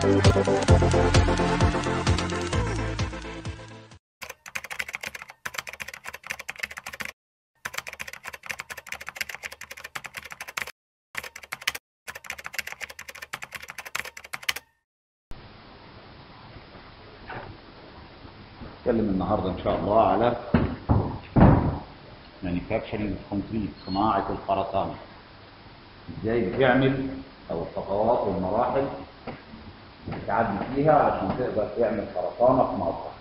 نتكلم النهاردة إن شاء الله على manufacturing concrete صناعة الخرسانة إزاي بتعمل أو الخطوات والمراحل اللي بتعدي فيها عشان تقدر تعمل خرسانة في مصر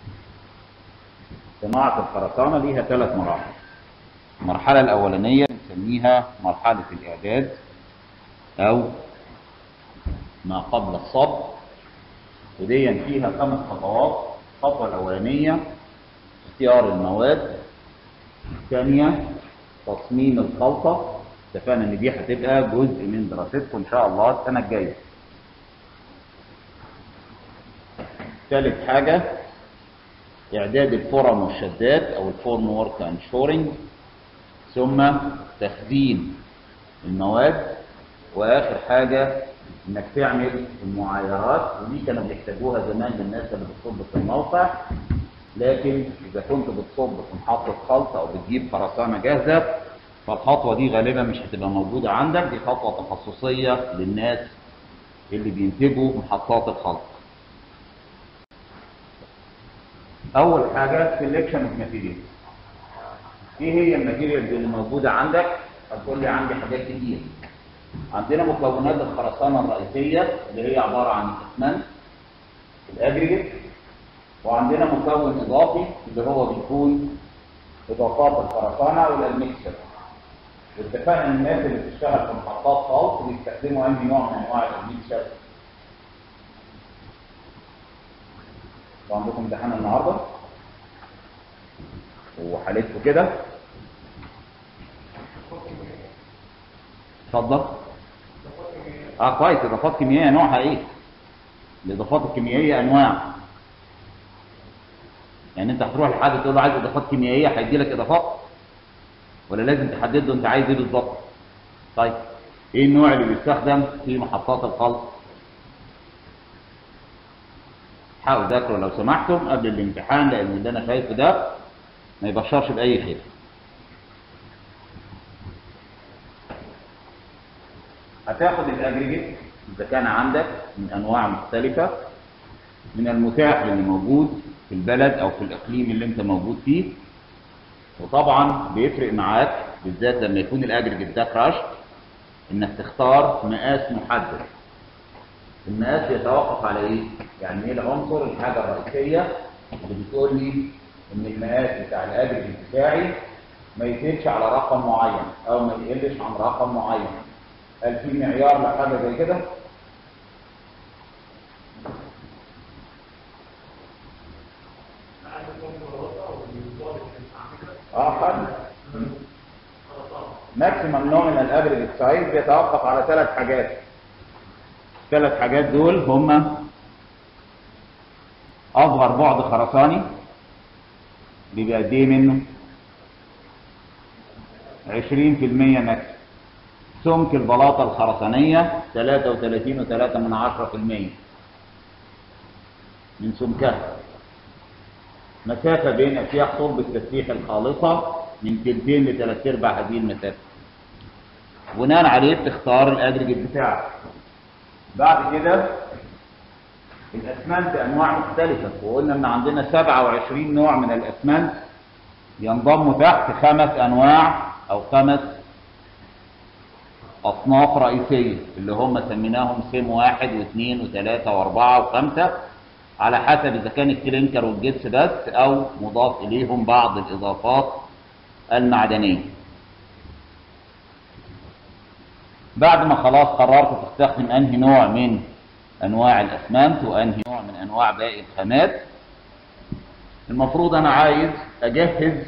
صناعة الخرسانة ليها ثلاث مراحل المرحلة الأولانية بنسميها مرحلة الإعداد أو ما قبل الصب ودي فيها خمس خطوات الخطوة الأولانية اختيار المواد الثانية تصميم الخلطة اتفقنا ان دي هتبقى جزء من دراستكم ان شاء الله السنة الجاية ثالث حاجة اعداد الفرم والشدات او الفورم ورك اند شورنج ثم تخزين المواد واخر حاجة انك تعمل المعايرات ودي كانوا بيحتاجوها زمان للناس اللي بتصب في الموقع لكن اذا كنت بتصب في محطة خلطة او بتجيب خرسانة جاهزة فالخطوة دي غالبا مش هتبقى موجودة عندك دي خطوة تخصصية للناس اللي بينتجوا محطات الخلط اول حاجة سelection of material ايه هي الماتيريالز اللي موجودة عندك هتقول لي عندي حاجات كتير عندنا مكونات الخرسانة الرئيسية اللي هي عبارة عن الاسمنت الاجريجيت وعندنا مكون اضافي اللي هو بيكون اضافات الخرسانة والميكسر واتفقنا ان الناس اللي بتشتغل في محطات خلط بيستخدموا انهي نوع من انواع الميكسر عندكم امتحان النهارده وحالتكم كده اتفضل اه كويس اضافات كيميائيه نوعها ايه الاضافات الكيميائيه انواع يعني انت هتروح لحد تقول له عايز اضافات كيميائيه هيدي لك اضافات ولا لازم تحدد له انت عايز ايه بالظبط طيب ايه النوع اللي بيستخدم في محطات الخلط حاول ذاكروا لو سمحتم قبل الامتحان لان اللي انا شايفه ده ما يبشرش باي خير هتاخد الاجريجيت اذا كان عندك من انواع مختلفه من المتاح اللي موجود في البلد او في الاقليم اللي انت موجود فيه وطبعا بيفرق معاك بالذات لما يكون الاجريجيت ده كراشت انك تختار مقاس محدد المقاس يتوقف على ايه يعني ايه العنصر الحاجه الرئيسيه اللي بتقول لي ان المقاس بتاع الاجريجيت بتاعي ما يزيدش على رقم معين او ما يقلش عن رقم معين هل في معيار لحاجه زي كده اه حد ماكسيمم نومينال افريج سايز بيتوقف على ثلاث حاجات الثلاث حاجات دول هما اصغر بعد خرساني بيبقى قد ايه منه 20% ماكسيمم سمك البلاطه الخرسانيه 33.3 من 10% من سمكها مسافة بين أسياخ صلب التسليح الخالصة من تلتين لثلاث أرباع هذه المسافة. بناء عليه بتختار الأجريجيت بتاعك. بعد كده الأسمنت أنواع مختلفة وقلنا إن عندنا 27 نوع من الأسمنت ينضم تحت خمس أنواع أو خمس أصناف رئيسية اللي هم سميناهم سم واحد واثنين وثلاثة وأربعة وخمسة على حسب اذا كان الكلينكر والجبس بس او مضاف اليهم بعض الاضافات المعدنيه بعد ما خلاص قررت تستخدم انهي نوع من انواع الاسمنت وانهي نوع من انواع باقي الخامات المفروض انا عايز اجهز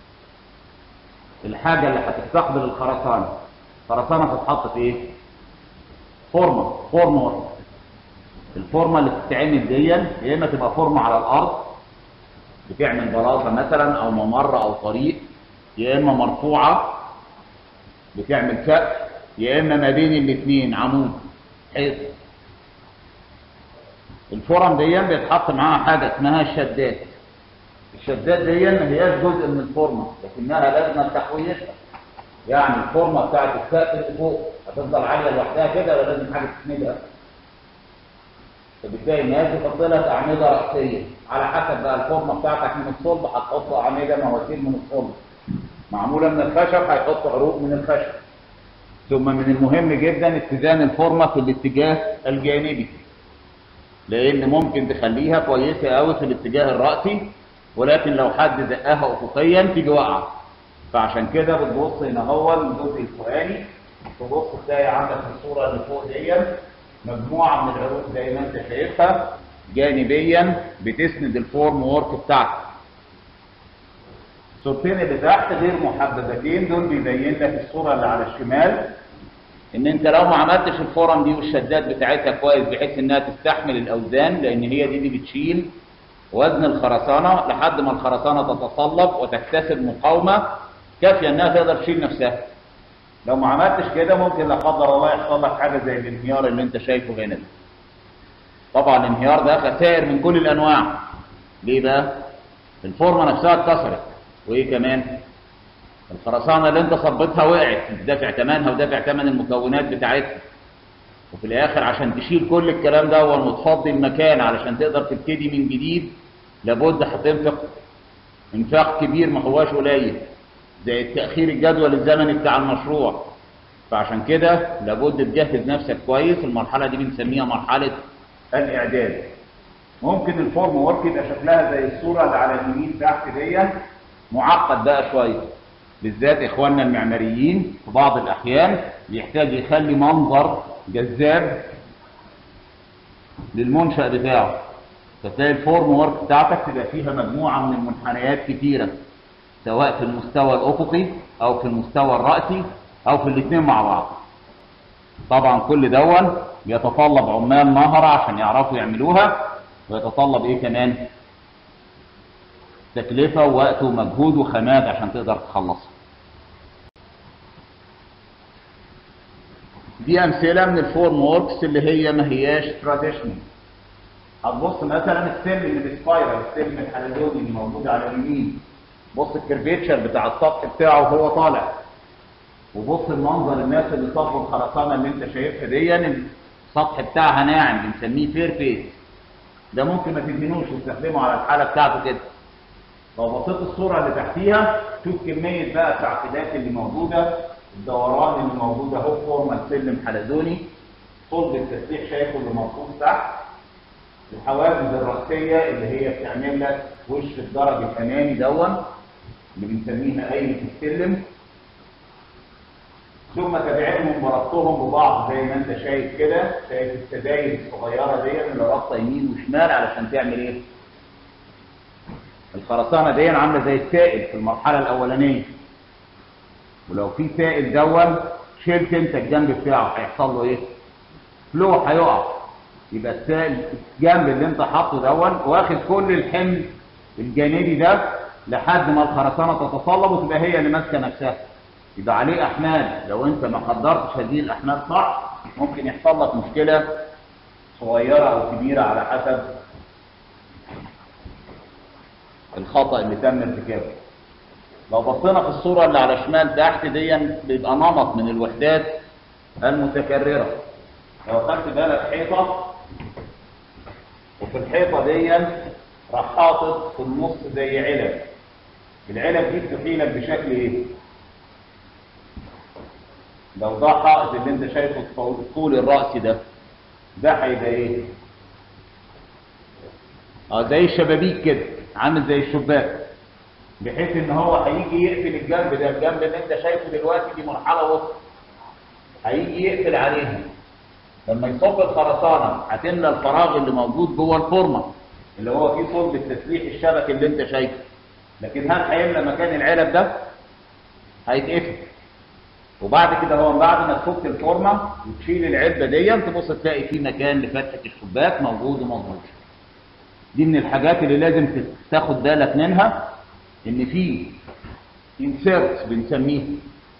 الحاجه اللي هتستقبل الخرسانه الخرسانه تتحط في ايه فورمه فورمه الفورمه اللي بتتعمل دي يا اما تبقى فورمه على الارض بتعمل بلاطه مثلا او ممر او طريق يا اما مرفوعه بتعمل سقف يا اما ما بين الاثنين عمود حيط الفرم دي بيتحط معاها حاجه اسمها الشدات الشدات دي ما هياش جزء من الفورمه لكنها لازم تحويتها يعني الفورمه بتاعت السقف اللي فوق هتفضل عاليه لوحدها كده ولا لازم حاجه تسندها فبتلاقي الناس بتحط لها اعمده راسيه على حسب بقى الفورمه بتاعتك من الصلب هتحط اعمده مواسير من الصلب معموله من الخشب هيحط عروق من الخشب ثم من المهم جدا اتزان الفورمه في الاتجاه الجانبي لان ممكن تخليها كويسه قوي في الاتجاه الراسي ولكن لو حد زقها افقيا تيجي واقعه فعشان كده بتبص هنا هو الجزء الفوقاني تبص تلاقي عندك في الصوره اللي فوق دي مجموعه من العروق زي ما انت شايفها جانبيا بتسند الفورم وورك بتاعتك الصورتين اللي تحت غير محددتين دول بيبين لك الصوره اللي على الشمال ان انت لو ما عملتش الفورم دي والشدات بتاعتها كويس بحيث انها تستحمل الاوزان لان هي دي اللي بتشيل وزن الخرسانه لحد ما الخرسانه تتصلب وتكتسب مقاومه كافيه انها تقدر تشيل نفسها لو ما عملتش كده ممكن لا قدر الله يحصل لك حاجه زي الانهيار اللي انت شايفه هنا ده طبعا الانهيار ده خسائر من كل الانواع ليه بقى الفورمه نفسها اتكسرت وايه كمان الخرسانه اللي انت صبتها وقعت دافع ثمنها ودافع ثمن المكونات بتاعتها وفي الاخر عشان تشيل كل الكلام ده وتفضي المكان علشان تقدر تبتدي من جديد لابد هتنفق انفاق كبير ما هواش قليل زي التاخير الجدول الزمني بتاع المشروع فعشان كده لابد تجهز نفسك كويس المرحله دي بنسميها مرحله الاعداد ممكن الفورم ورك يبقى شكلها زي الصوره اللي على اليمين تحت دي معقد بقى شويه بالذات اخواننا المعماريين في بعض الاحيان بيحتاج يخلي منظر جذاب للمنشأ بتاعه فتلاقي الفورم ورك بتاعتك تبقى فيها مجموعة من المنحنيات كتيرة سواء في المستوى الأفقي أو في المستوى الرأسي أو في الاثنين مع بعض طبعا كل دون بيتطلب عمال مهرة عشان يعرفوا يعملوها ويتطلب ايه كمان تكلفة ووقت ومجهود وخامات عشان تقدر تخلصها دي امثله من الفورم ووركس اللي هي ما هياش تراديشنال هتبص مثلا السلم السبايرال السلم الحلزوني اللي موجود على اليمين بص الكرفيتشر بتاع السطح بتاعه وهو طالع وبص المنظر الناس اللي صفوا الخرسانه اللي انت شايفها دي السطح بتاعها ناعم بنسميه فير فيس ده ممكن ما تدهنوش تستخدمه على الحاله بتاعته كده لو بصيت الصوره اللي تحتيها شوف كميه بقى التعقيدات اللي موجوده الدوران اللي موجود اهو فورمه سلم حلزوني صلب التسليح شايفه اللي مرصوص تحت الحواجز الرأسية اللي هي بتعمل لك وش الدرج الأمامي دون اللي بنسميها قايمة السلم ثم تبعينهم وربطهم ببعض زي ما انت شايف كده شايف السداير الصغيرة دي اللي رابطة يمين وشمال علشان تعمل ايه؟ الخرسانة دي عاملة زي السائل في المرحلة الأولانية ولو في سائل دون شلت انت الجنب بتاعه هيحصل له ايه؟ فلو هيقع يبقى السائل الجنب اللي انت حاطه دون واخد كل الحمل الجانبي ده لحد ما الخرسانه تتصلب وتبقى هي اللي ماسكه نفسها يبقى عليه احمال لو انت ما قدرتش هذه الاحمال صح ممكن يحصل لك مشكله صغيره او كبيره على حسب الخطا اللي تم ارتكابه لو بصينا في الصوره اللي على شمال تحت دي بيبقى نمط من الوحدات المتكرره لو خدت بالك حيطه وفي الحيطه دي راح حاطط في النص زي علب العلب دي بتحيلك بشكل ايه لو ده حائط اللي انت شايفه الطول الرأسي ده ده هيبقى ايه اه زي الشبابيك كده عامل زي الشباك بحيث ان هو هيجي يقفل الجنب ده الجنب اللي انت شايفه دلوقتي دي مرحله وسط هيجي يقفل عليها لما يصب الخرسانه هتملى الفراغ اللي موجود جوه الفورمه اللي هو فيه صلب التسليح الشبكي اللي انت شايفه لكن هل هيملى مكان العلب ده هيتقفل وبعد كده هو بعد ما تفك الفورمه وتشيل العلبه دي تبص تلاقي في مكان لفتحه الشباك موجود ومظبوط دي من الحاجات اللي لازم تاخد بالك منها ان في انسيرت بنسميه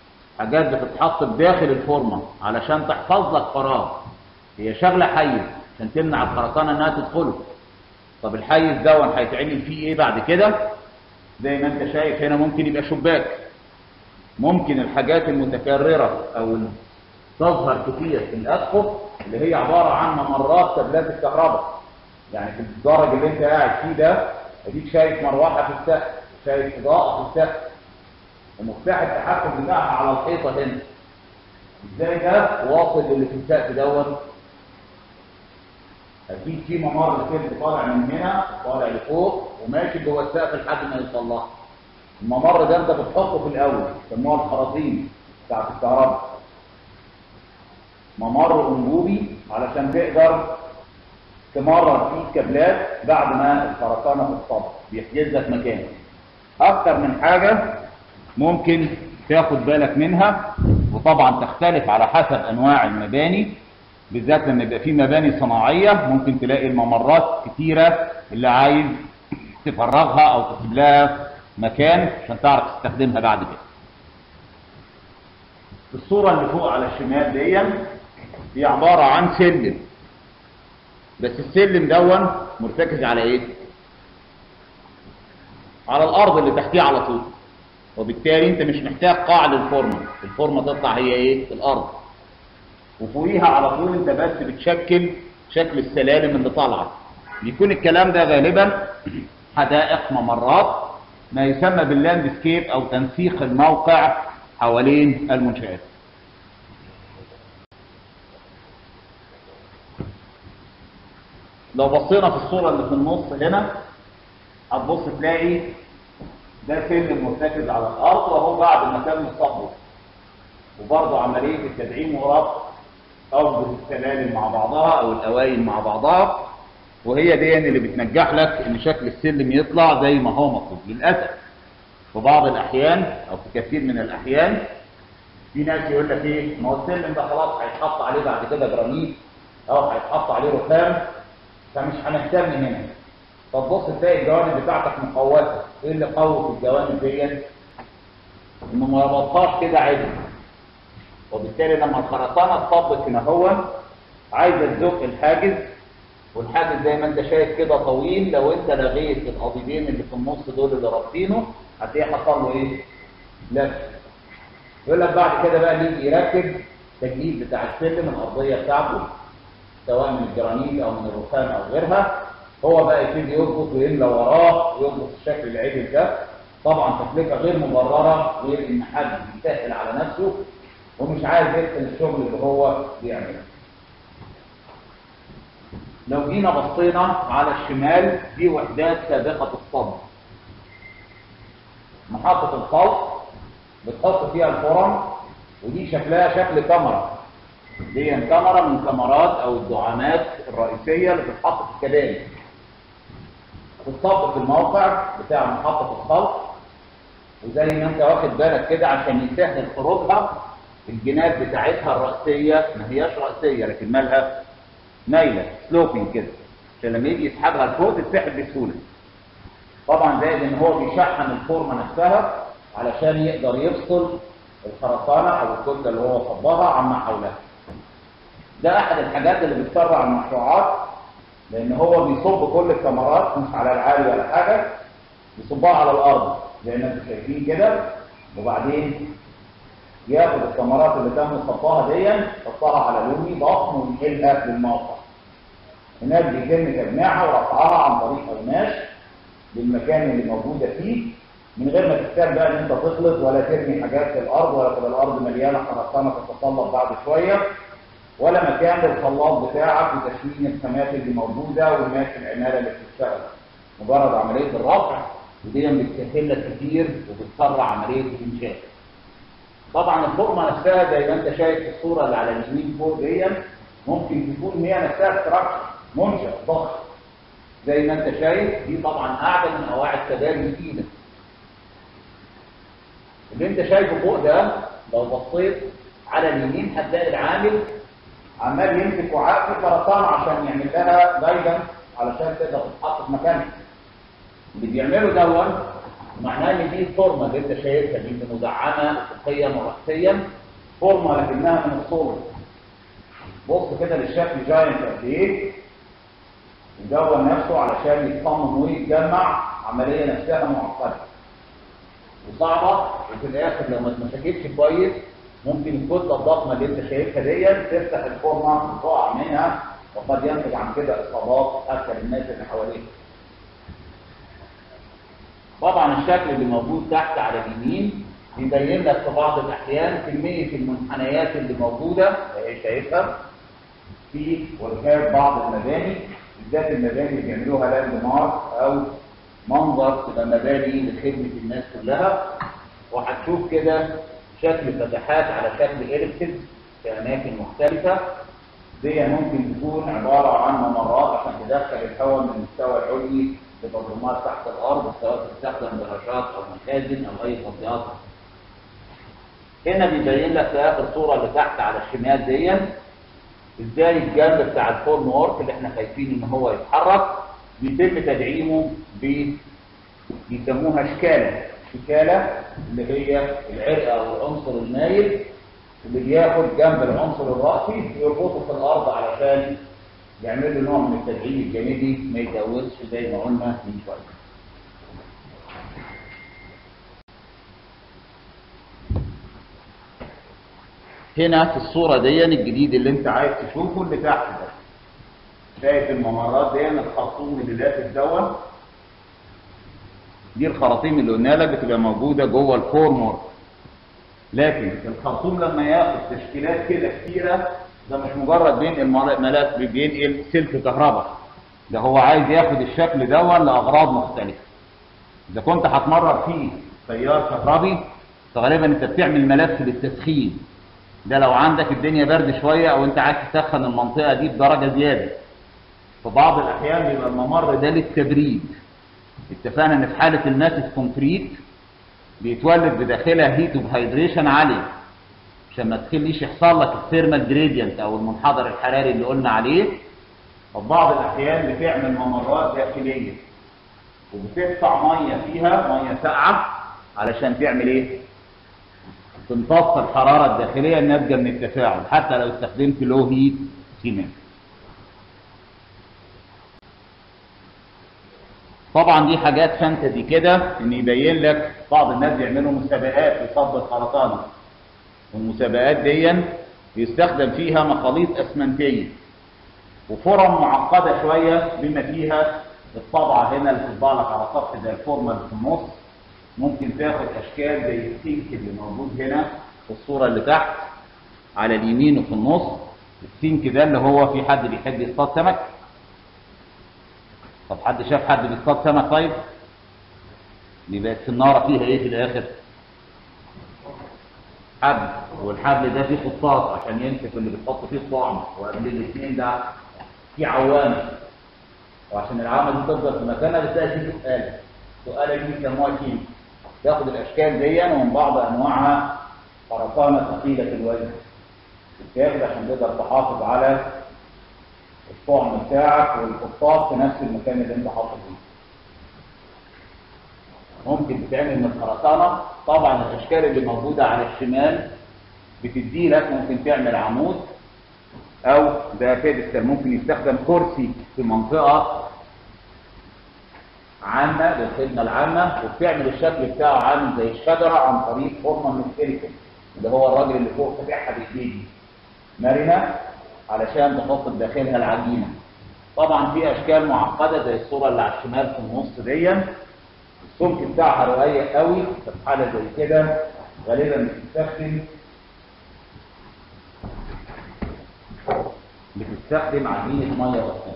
حاجات بتتحط بداخل الفورمه علشان تحفظ لك فراغ هي شغله حيه عشان تمنع الخرسانه انها تدخله طب الحيز دون هيتعمل فيه ايه بعد كده زي ما انت شايف هنا ممكن يبقى شباك ممكن الحاجات المتكرره او اللي تظهر كتير في الاسقف اللي هي عباره عن ممرات كابلات الكهرباء يعني في الدرج اللي انت قاعد فيه ده اديك شايف مروحه في السقف شايف اضاءه في السقف ومفتاح التحكم بتاعها على الحيطه هنا ازاي ده واصل للي في السقف دوت اكيد في ممر كده طالع من هنا طالع لفوق وماشي جوه السقف لحد ما يوصل لها الممر ده انت بتحطه في الاول يسموها الخراطيم بتاعت الكهرباء ممر انبوبي علشان تقدر تمرر فيه كابلات بعد ما الخرسانه تتصب بيحجز لك مكان اكتر من حاجه ممكن تاخد بالك منها وطبعا تختلف على حسب انواع المباني بالذات لما يبقى في مباني صناعيه ممكن تلاقي الممرات كتيره اللي عايز تفرغها او تسيب لها مكان عشان تعرف تستخدمها بعد كده. الصوره اللي فوق على الشمال دي هي عباره عن سلم بس السلم دون مرتكز على ايه؟ على الارض اللي تحتيه على طول وبالتالي انت مش محتاج قاع للفورمه الفورمه تطلع هي ايه؟ في الارض وفوقيها على طول انت بس بتشكل شكل السلالم اللي طالعه بيكون الكلام ده غالبا حدائق ممرات ما يسمى باللاند سكيب او تنسيق الموقع حوالين المنشآت لو بصينا في الصورة اللي في النص هنا هتبص تلاقي ده سلم مرتكز على الأرض وهو بعد ما كان مصبه وبرضه عملية التدعيم وربط أرض السلالم مع بعضها أو الأواين مع بعضها وهي دي اللي بتنجح لك إن شكل السلم يطلع زي ما هو مطلوب للأسف في بعض الأحيان أو في كثير من الأحيان في ناس يقول لك إيه ما هو السلم ده خلاص هيتحط عليه بعد كده جرانيت أو هيتحط عليه رخام فمش هنهتم هنا فتبص تلاقي الجوانب بتاعتك مقوسه ايه اللي قوي في الجوانب ديت انه ما ربطهاش كده عدل وبالتالي لما الخرسانه اتطبق هنا هو عايزه تزق الحاجز والحاجز زي ما انت شايف كده طويل لو انت لغيت القضيبين اللي في النص دول اللي رابطينه هتلاقيه حصل له ايه؟ لف يقول لك بعد كده بقى يجي يركب التجديد بتاع السلم الارضيه بتاعته سواء من الجرانيت او من الرخام او غيرها هو بقى يبتدي يظبط ويملى وراه ويظبط الشكل العدل ده طبعا تكلفه غير مبرره غير ان حد يسهل على نفسه ومش عايز يدخل الشغل اللي هو بيعمله. لو جينا بصينا على الشمال دي وحدات سابقه الصب. محطه الخلط بتحط فيها الفرن ودي شكلها شكل كاميرا دي كاميرا من كاميرات او الدعامات الرئيسيه اللي بتتحط في الكباري تتصب في الموقع بتاع محطه الخلط وزي ما انت واخد بالك كده عشان يسهل خروجها الجناب بتاعتها الرأسية ما هياش رأسية لكن مالها مايلة سلوبينج كده عشان لما يجي يسحبها لفوق تتسحب بسهولة طبعا زائد ان هو بيشحن الفورمة نفسها علشان يقدر يفصل الخرسانة او الكتلة اللي هو صبها عما حولها ده احد الحاجات اللي بتسرع المشروعات لان هو بيصب كل الكاميرات مش على العالي ولا حاجة بيصبها على الارض زي ما انتم شايفين كده وبعدين ياخد الكاميرات اللي تم صبها دي يحطها على لومي ضخم وينقلها للموقع هناك بيتم تجميعها ورفعها عن طريق قماش للمكان اللي موجوده فيه من غير ما تحتاج بقى ان انت تخلط ولا ترمي حاجات في الارض ولا تبقى الارض مليانه خرسانه تتسلط بعد شويه ولا مكان للخلاط بتاعك وتشمين الخامات اللي موجوده والناس العماله اللي بتشتغل مجرد عمليه الرفع ودي بتسهل لك كتير وبتسرع عمليه الانشاء طبعا الفورمه نفسها زي ما انت شايف في الصوره اللي على اليمين فوق دي ممكن تكون هي نفسها ستراكشر منشا ضخم زي ما انت شايف دي طبعا قاعده من قواعد كباري متينه اللي انت شايفه فوق ده لو بصيت على اليمين هتلاقي العامل عمال يمسك وعاء في خرسانه عشان يعمل لها جايدنس علشان تقدر تتحط في مكانها اللي بيعمله دون معناه ان دي الفورمه اللي انت شايفها دي مدعمه افقيا وراسيا فورمه لكنها من الصلب بص كده للشكل جاينت قد ايه يدون نفسه علشان يتصمم ويتجمع عملية نفسها معقدة وصعبة وفي الآخر لو ما اتمسكتش كويس ممكن الكتلة الضخمة اللي انت شايفها دي تفتح الفورمة وتقع منها وقد ينتج عن كده إصابات حتى للناس اللي حواليك. طبعا الشكل اللي موجود تحت على اليمين بيبين لك في بعض الأحيان كمية المنحنيات اللي موجودة اللي هي شايفها في وجهات بعض المباني بالذات المباني اللي بيعملوها لاند مارك أو منظر تبقى مباني لخدمة الناس كلها وهتشوف كده شكل فتحات على شكل إليبسز في أماكن مختلفة دي ممكن تكون عبارة عن ممرات عشان تدخل الهواء من المستوى العلوي لتنظيمات تحت الأرض سواء تستخدم جراجات أو مخازن أو أي تطبيقات هنا بيبين لك في آخر صورة اللي تحت على الشمال دي ازاي الجنب بتاع الفورم وورك اللي احنا خايفين ان هو يتحرك بيتم تدعيمه ب بيسموها شكالة شكالة اللي هي العرق او العنصر المايل اللي بياخد جنب العنصر الرأسي ويربطه في الأرض علشان يعمل له نوع من التدعيم الجانبي ما يتجوزش زي ما قلنا من شوية. هنا في الصورة دي الجديد اللي انت عايز تشوفه اللي تحت ده. شايف الممرات دي الخرطوم اللي لافت دوت دي الخراطيم اللي قلنا لك بتبقى موجودة جوه الفورمور لكن الخرطوم لما ياخد تشكيلات كده كتيرة ده مش مجرد بينقل ملف بينقل سلك كهرباء ده هو عايز ياخد الشكل دون لأغراض مختلفة إذا كنت هتمرر فيه تيار كهربي فغالبا انت بتعمل ملف للتسخين ده لو عندك الدنيا برد شوية او انت عايز تسخن المنطقة دي بدرجة زيادة في بعض الاحيان بيبقى الممر ده للتبريد اتفقنا ان في حالة الماسس كونكريت بيتولد بداخلها هيت وهيدريشن عالية عشان ما تخليش يحصل لك الثيرمال جريدينت او المنحدر الحراري اللي قلنا عليه وفي بعض الاحيان بتعمل ممرات داخلية وبتدفع مية فيها مية ساقعة علشان تعمل ايه؟ تمتص الحرارة الداخلية الناتجة من التفاعل حتى لو استخدمت لو هيت سيمنت طبعا دي حاجات فانتزي كده ان يبين لك بعض الناس بيعملوا مسابقات في صب الخرسانه والمسابقات دي بيستخدم فيها مخاليط اسمنتيه وفرم معقده شويه بما فيها الطبعه هنا اللي بتطبع لك على سطح زي الفورمه اللي في النص ممكن تاخد اشكال زي السينك اللي موجود هنا في الصوره اللي تحت على اليمين وفي النص السينك ده اللي هو في حد بيحب يصطاد سمك طب حد شاف حد بيصطاد سمك طيب بيبقى السناره فيها ايه في الاخر حبل والحبل ده فيه خطاط عشان يمسك اللي بيحط فيه الطعم وقبل الاثنين ده في عوامه وعشان العوامه دي تفضل في مكانها بتلاقي فيه سؤاله سؤاله دي بيسموها كيمو ياخد الاشكال دي ومن بعض انواعها خرسانه ثقيله الوزن بتاخد عشان تقدر تحافظ على الطعم بتاعك والقطاط في نفس المكان اللي انت حاطه فيه. ممكن تتعمل من الخرسانه طبعا الاشكال اللي موجوده على الشمال بتدي لك ممكن تعمل عمود او ده بيدستر ممكن يستخدم كرسي في منطقه عامه للخدمه العامه وبتعمل الشكل بتاعه عامل زي الشجره عن طريق فورمه من السيليكون اللي هو الراجل اللي فوق فاتحها بايديه مرنه علشان تحط بداخلها العجينه طبعا في اشكال معقده زي الصوره اللي على الشمال في النص دي السمك بتاعها رقيق قوي في حاله زي كده غالبا بتستخدم بتستخدم عجينه ميه بسيطه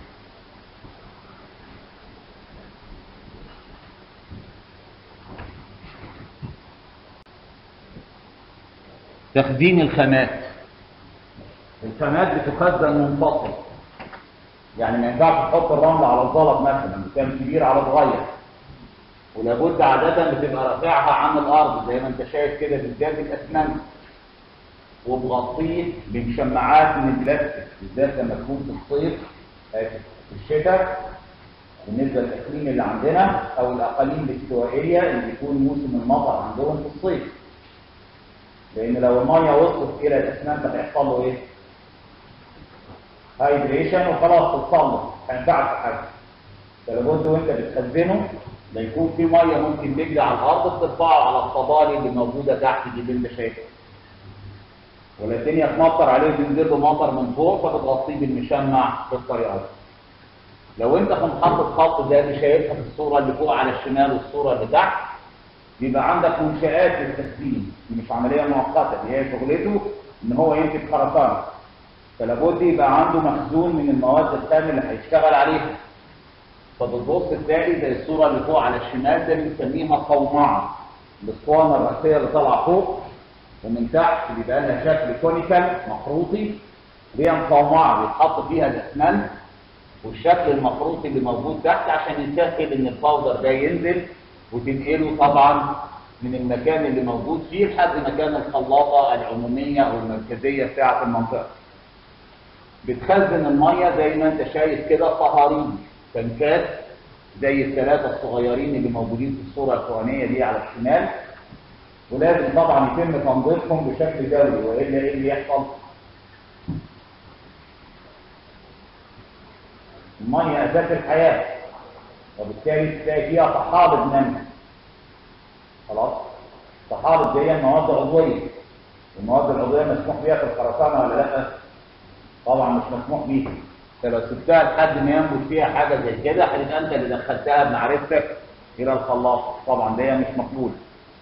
تخزين الخامات الخامات بتخزن منفصل يعني ما ينفعش تحط الرمل على الزلط مثلا كان كبير على صغير ولابد عادة بتبقى رافعها عن الأرض زي ما أنت شايف كده بالذات الأسمنت وتغطيه بمشمعات من البلاستيك بالذات لما تكون في الصيف في الشتاء بالنسبة للإقليم اللي عندنا أو الأقاليم الاستوائية اللي بيكون موسم المطر عندهم في الصيف لأن لو المية وصلت إلى الأسمنت هيحصل له إيه؟ هايدريشن وخلاص تتصلح ما ينفعش في حاجه فلابد وانت بتخزنه لا يكون في ميه ممكن تجري على الارض بترفعه على الصبالي اللي موجوده تحت دي اللي انت شايفها ولا الدنيا تمطر عليه وتنزل له مطر من فوق فبتغطيه بالمشمع بالطريقه دي لو انت كنت حاطط خط زي اللي شايفها في الصوره اللي فوق على الشمال والصوره اللي تحت بيبقى عندك منشآت للتسخين دي مش عمليه مؤقته دي هي شغلته ان هو ينتج خرسانه فلابد يبقى عنده مخزون من المواد الخام اللي هيشتغل عليها فبتبص تلاقي زي الصوره اللي فوق على الشمال ده بنسميها قومعه الاسطوانه الرئيسيه اللي طالعه فوق ومن تحت بيبقى لها شكل كونيكال مخروطي دي مقومعه بيتحط فيها الاسمنت والشكل المخروطي اللي موجود تحت عشان يسهل ان الباودر ده ينزل وتنقله طبعا من المكان اللي موجود فيه لحد مكان الخلاطه العموميه او المركزيه بتاعه المنطقه. بتخزن الميه زي ما انت شايف كده صهاريج تنكات زي الثلاثه الصغيرين اللي موجودين في الصوره الفوقانيه دي على الشمال ولازم طبعا يتم تنظيفهم بشكل دوري والا ايه اللي يحصل؟ الميه اساس الحياه وبالتالي تلاقي فيها طحالب نمل خلاص طحالب دي مواد عضويه المواد العضويه مسموح بيها في الخرسانه ولا لا طبعا مش مسموح بيها فلو سبتها لحد ما ينبت فيها حاجه زي كده هتبقى انت اللي دخلتها بمعرفتك الى الخلاط طبعا دي مش مقبوله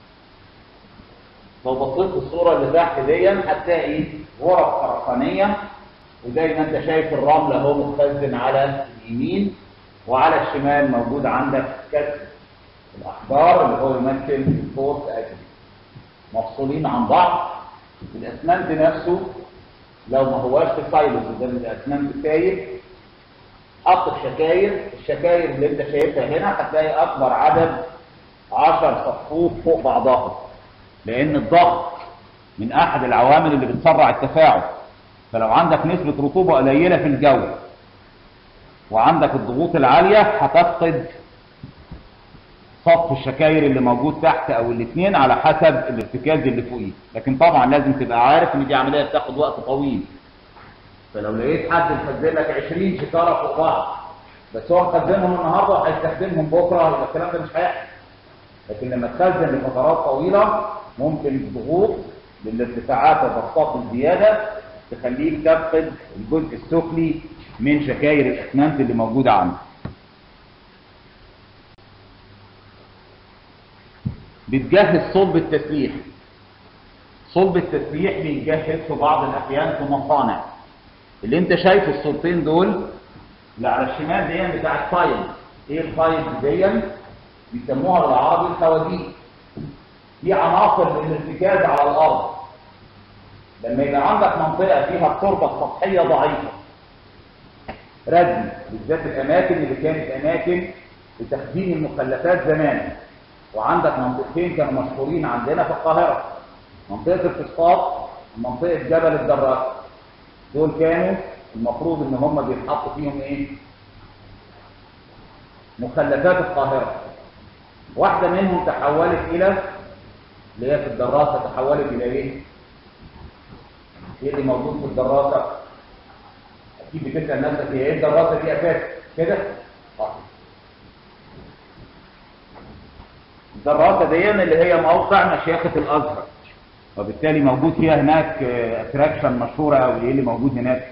لو بصيت في الصوره اللي تحت دي هتلاقي غرف خرسانيه وزي ما انت شايف الرمل اهو متخزن على اليمين وعلى الشمال موجود عندك كسر الاحجار اللي هو يمثل الفورس اجري مفصولين عن بعض الاسمنت نفسه لو ما هواش في سايلوس ده الاسمنت سايب حط في شكاير الشكاير اللي انت شايفها هنا هتلاقي اكبر عدد 10 صفوف فوق بعضها لان الضغط من احد العوامل اللي بتسرع التفاعل فلو عندك نسبة رطوبة قليلة في الجو وعندك الضغوط العالية هتفقد صف الشكاير اللي موجود تحت او الاثنين على حسب الارتكاز اللي فوقيه لكن طبعا لازم تبقى عارف ان دي عملية بتاخد وقت طويل فلو لقيت حد مخزن لك 20 شكارة فوق بعض بس هو مخزنهم النهارده وهيستخدمهم بكره يبقى الكلام ده مش هيحصل لكن لما تخزن لفترات طويلة ممكن الضغوط للارتفاعات والضغطات الزيادة تخليك تفقد الجزء السفلي من شكاير الاسمنت اللي موجوده عندك. بتجهز صلب التسليح. صلب التسليح بيتجهز في بعض الاحيان في مصانع. اللي انت شايف الصورتين دول اللي على الشمال دي بتاع الفايل. ايه الفايل دي؟ بيسموها بالعربي الخوازيق. دي عناصر للارتكاز على الارض. لما يبقى عندك منطقة فيها التربة السطحية ضعيفة ردم بالذات الأماكن اللي كانت أماكن لتخزين المخلفات زمان وعندك منطقتين كانوا مشهورين عندنا في القاهرة منطقة الفسطاط ومنطقة جبل الدراس دول كانوا المفروض ان هم بيتحط فيهم ايه مخلفات القاهرة واحدة منهم تحولت الى اللي هي في الدراسة تحولت الى ايه ايه اللي موجود في الدراسة اكيد بتسأل نفسك هي ايه الدراسة دي اساس كده اه الدراسة دي اللي هي موقع مشيخة الازهر وبالتالي موجود فيها هناك اتراكشن مشهورة او ايه اللي موجود هناك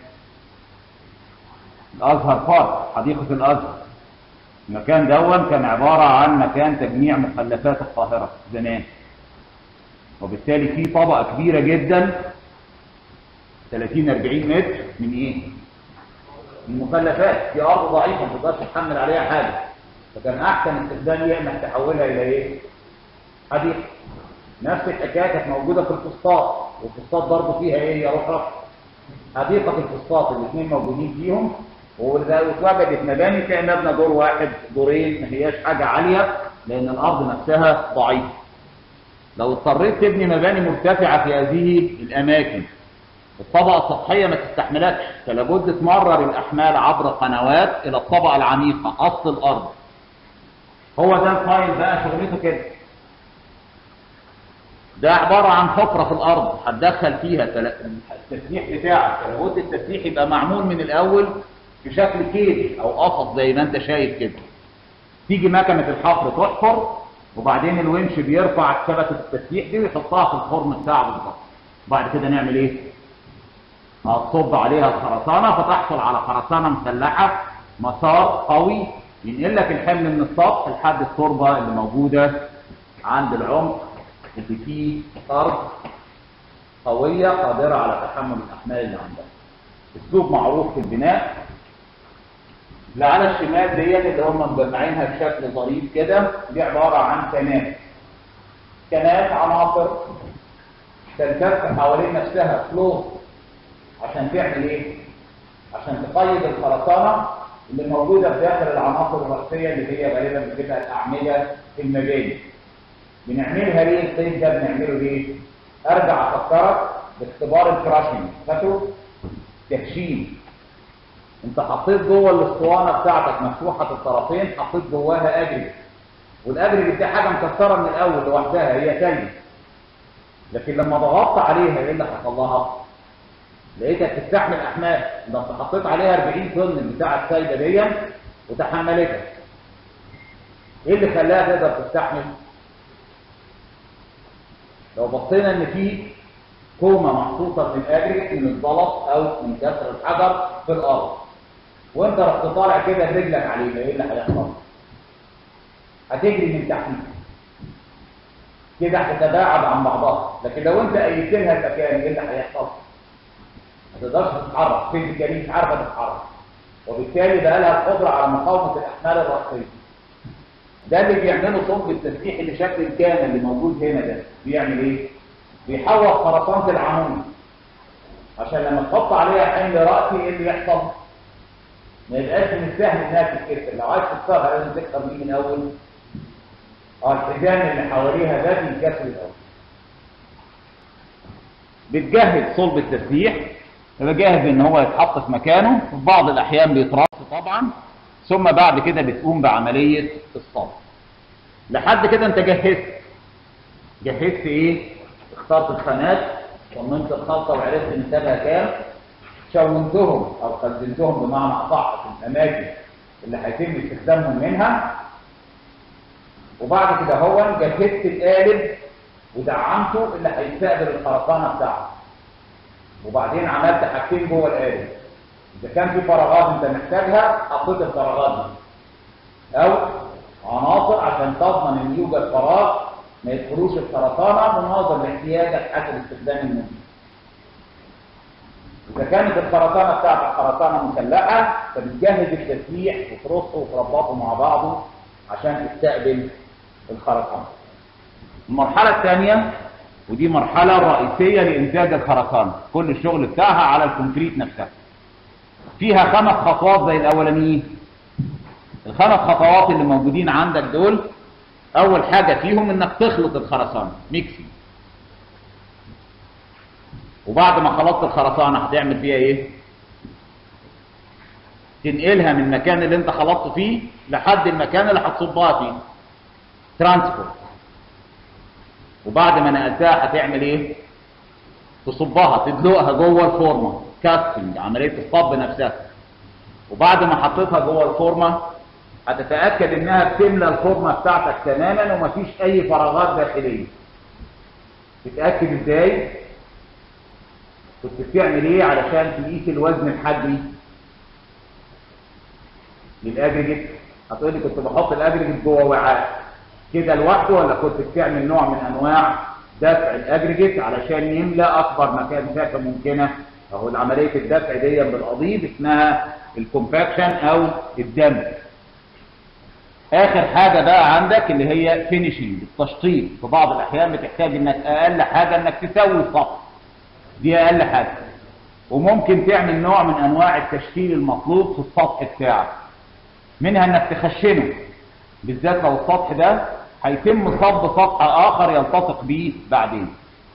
الازهر بارك حديقة الازهر المكان دون كان عبارة عن مكان تجميع مخلفات القاهرة زمان وبالتالي في طبقة كبيرة جدا 30 40 متر من ايه؟ من مخلفات في ارض ضعيفه ما تقدرش تحمل عليها حاجه فكان احسن استخدام ليها انك تحولها الى ايه؟ حديقه نفس الحكايه كانت موجوده في الفسطاط والفسطاط برضه فيها ايه يا رخرة؟ حديقه الفسطاط الاثنين موجودين فيهم واتوجدت مباني تلاقي مبنى دور واحد دورين ما هياش حاجه عاليه لان الارض نفسها ضعيفه لو اضطريت تبني مباني مرتفعه في هذه الاماكن الطبقة السطحية ما تستحملكش فلابد تمرر الأحمال عبر قنوات إلى الطبقة العميقة أصل الأرض هو ده الفايل بقى شغلته كده ده عبارة عن حفرة في الأرض هتدخل فيها تل- التسليح بتاعك لابد التسليح يبقى معمول من الأول في شكل كيج أو قفص زي ما أنت شايف كده تيجي مكنة الحفر تحفر وبعدين الونش بيرفع شبكة التسليح دي ويحطها في الفرن بتاعه بالظبط بعد كده نعمل ايه؟ هتصب عليها الخرسانة فتحصل على خرسانة مسلحة مسار قوي ينقل لك الحمل من السطح لحد التربة اللي موجودة عند العمق اللي فيه أرض قوية قادرة على تحمل الأحمال اللي عندها. أسلوب معروف في البناء اللي على الشمال دي اللي هم مجمعينها بشكل ظريف كده دي عبارة عن كنات كنات عناصر تلتف حوالين نفسها فلوس عشان تعمل ايه؟ عشان تقيد الخرسانة اللي موجودة في داخل العناصر الرئيسية اللي هي غالبا بتبقى الأعمدة في المباني. بنعملها ليه القيد ده بنعمله ليه؟ أرجع أفكرك باختبار الكراشنج فاكره؟ تهشيم انت حطيت جوه الاسطوانه بتاعتك مفتوحه الطرفين حطيت جواها اجري والاجري دي حاجه مكسره من الاول لوحدها هي تانية لكن لما ضغطت عليها ايه اللي حصل لها لقيتها بتستحمل احمال ده انت حطيت عليها 40 طن بتاع السايبه دي وتحملتها ايه اللي خلاها تقدر تستحمل لو بصينا ان في كومه محطوطه في الاجري من الزلط او من كسر الحجر في الارض وانت رحت طالع كده برجلك عليها ايه اللي هيحصل هتجري من تحتيك كده هتتباعد عن بعضها لكن لو انت ايدت لها المكان ايه اللي هيحصل ما تقدرش تتحرك فيزيكالي مش عارفه تتحرك وبالتالي بقى لها القدره على مقاومه الاحمال الراسيه ده اللي بيعمله صلب التسليح اللي شكل الكان اللي موجود هنا ده بيعمل ايه بيحول خرسانه العمود عشان لما تحط عليها حمل راسي ايه اللي يحصل ما يبقاش من السهل انها تتكسر لو عايز تكسرها لازم تكسر دي من الاول اه الحزام اللي حواليها ده بيتكسر الاول بتجهز صلب التسليح يبقى جاهز ان هو يتحط في مكانه في بعض الاحيان بيترص طبعا ثم بعد كده بتقوم بعمليه الصلب لحد كده انت جهزت جهزت ايه اخترت الخانات صممت الخلطه وعرفت نسبها كام شونتهم او خزنتهم بمعنى اصح في الاماكن اللي هيتم استخدامهم منها وبعد كده هو جهزت القالب ودعمته اللي هيستقبل الخرسانه بتاعته وبعدين عملت حاجتين جوه القالب اذا كان في فراغات انت محتاجها حطيت الفراغات دي او عناصر عشان تضمن ان يوجد فراغ ما يدخلوش الخرسانه مناظر لاحتياجك حسب استخدام المنتج إذا كانت الخرسانة بتاعتك خرسانة مسلحة فبتجهز التسليح وترصه وتربطه مع بعضه عشان تستقبل الخرسانة. المرحلة الثانية ودي مرحلة رئيسية لإنتاج الخرسانة، كل الشغل بتاعها على الكونكريت نفسها. فيها خمس خطوات زي الأولانيين. الخمس خطوات اللي موجودين عندك دول أول حاجة فيهم إنك تخلط الخرسانة، ميكسينج. وبعد ما خلطت الخرسانة هتعمل فيها ايه تنقلها من المكان اللي انت خلطت فيه لحد المكان اللي هتصبها فيه ترانسبورت وبعد ما نقلتها هتعمل ايه تصبها تدلقها جوه الفورمه كاستنج عمليه الصب نفسها وبعد ما حطيتها جوه الفورمه هتتاكد انها بتملى الفورمه بتاعتك تماما ومفيش اي فراغات داخليه تتاكد ازاي كنت بتعمل ايه علشان تقيس الوزن الحجري للاجريجيت هتقول لي كنت بحط الاجريجيت جوه وعاء كده لوحده ولا كنت بتعمل نوع من انواع دفع الاجريجيت علشان يملا اكبر مكان مسافه ممكنه اهو عمليه الدفع دي بالقضيب اسمها الكومباكشن او الدمج اخر حاجه بقى عندك اللي هي فينيشنج التشطيب في بعض الاحيان بتحتاج انك اقل حاجه انك تسوي السطح دي اقل حاجه وممكن تعمل نوع من انواع التشكيل المطلوب في السطح بتاعك منها انك تخشنه بالذات لو السطح ده هيتم صب سطح اخر يلتصق بيه بعدين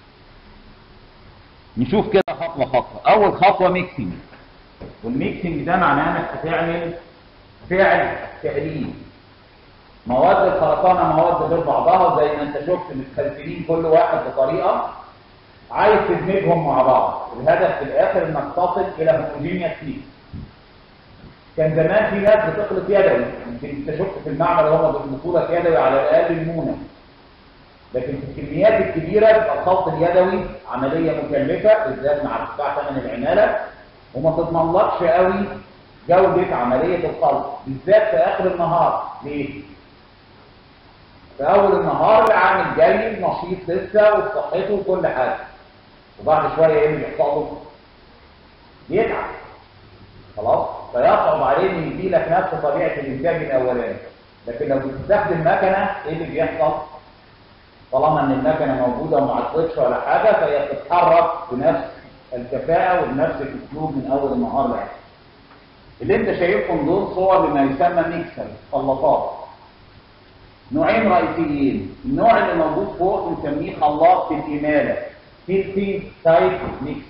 نشوف كده خطوه خطوه اول خطوه ميكسنج والميكسنج ده معناه انك هتعمل فعل تقليد مواد الخرسانه مواد غير بعضها زي ما انت شفت متخلفين كل واحد بطريقه عايز تدمجهم مع بعض الهدف في الاخر انك تصل الى هوموجينيوس فيه كان زمان في ناس بتخلط يدوي يمكن انت شفت في المعمل هم بيخلطوا لك يدوي على الاقل المونه لكن في الكميات الكبيره بيبقى الخلط اليدوي عمليه مكلفه بالذات مع ارتفاع ثمن العماله وما تضمنلكش قوي جوده عمليه الخلط بالذات في اخر النهار ليه؟ في اول النهار العامل جاي نشيط لسه وصحته وكل حاجه وبعد شويه ايه اللي بيحصل له؟ بيتعب خلاص فيصعب عليه ان يدي لك نفس طبيعه الانتاج الاولاني لكن لو بتستخدم مكنه ايه اللي بيحصل؟ طالما ان المكنه موجوده وما عطلتش ولا حاجه فهي بتتحرك بنفس الكفاءه وبنفس الاسلوب من اول النهار لاخر. اللي انت شايفهم دول صور لما يسمى ميكسر خلاطات. نوعين رئيسيين، النوع اللي موجود فوق بنسميه خلاط في الاماله تيلتي تايب ميكس.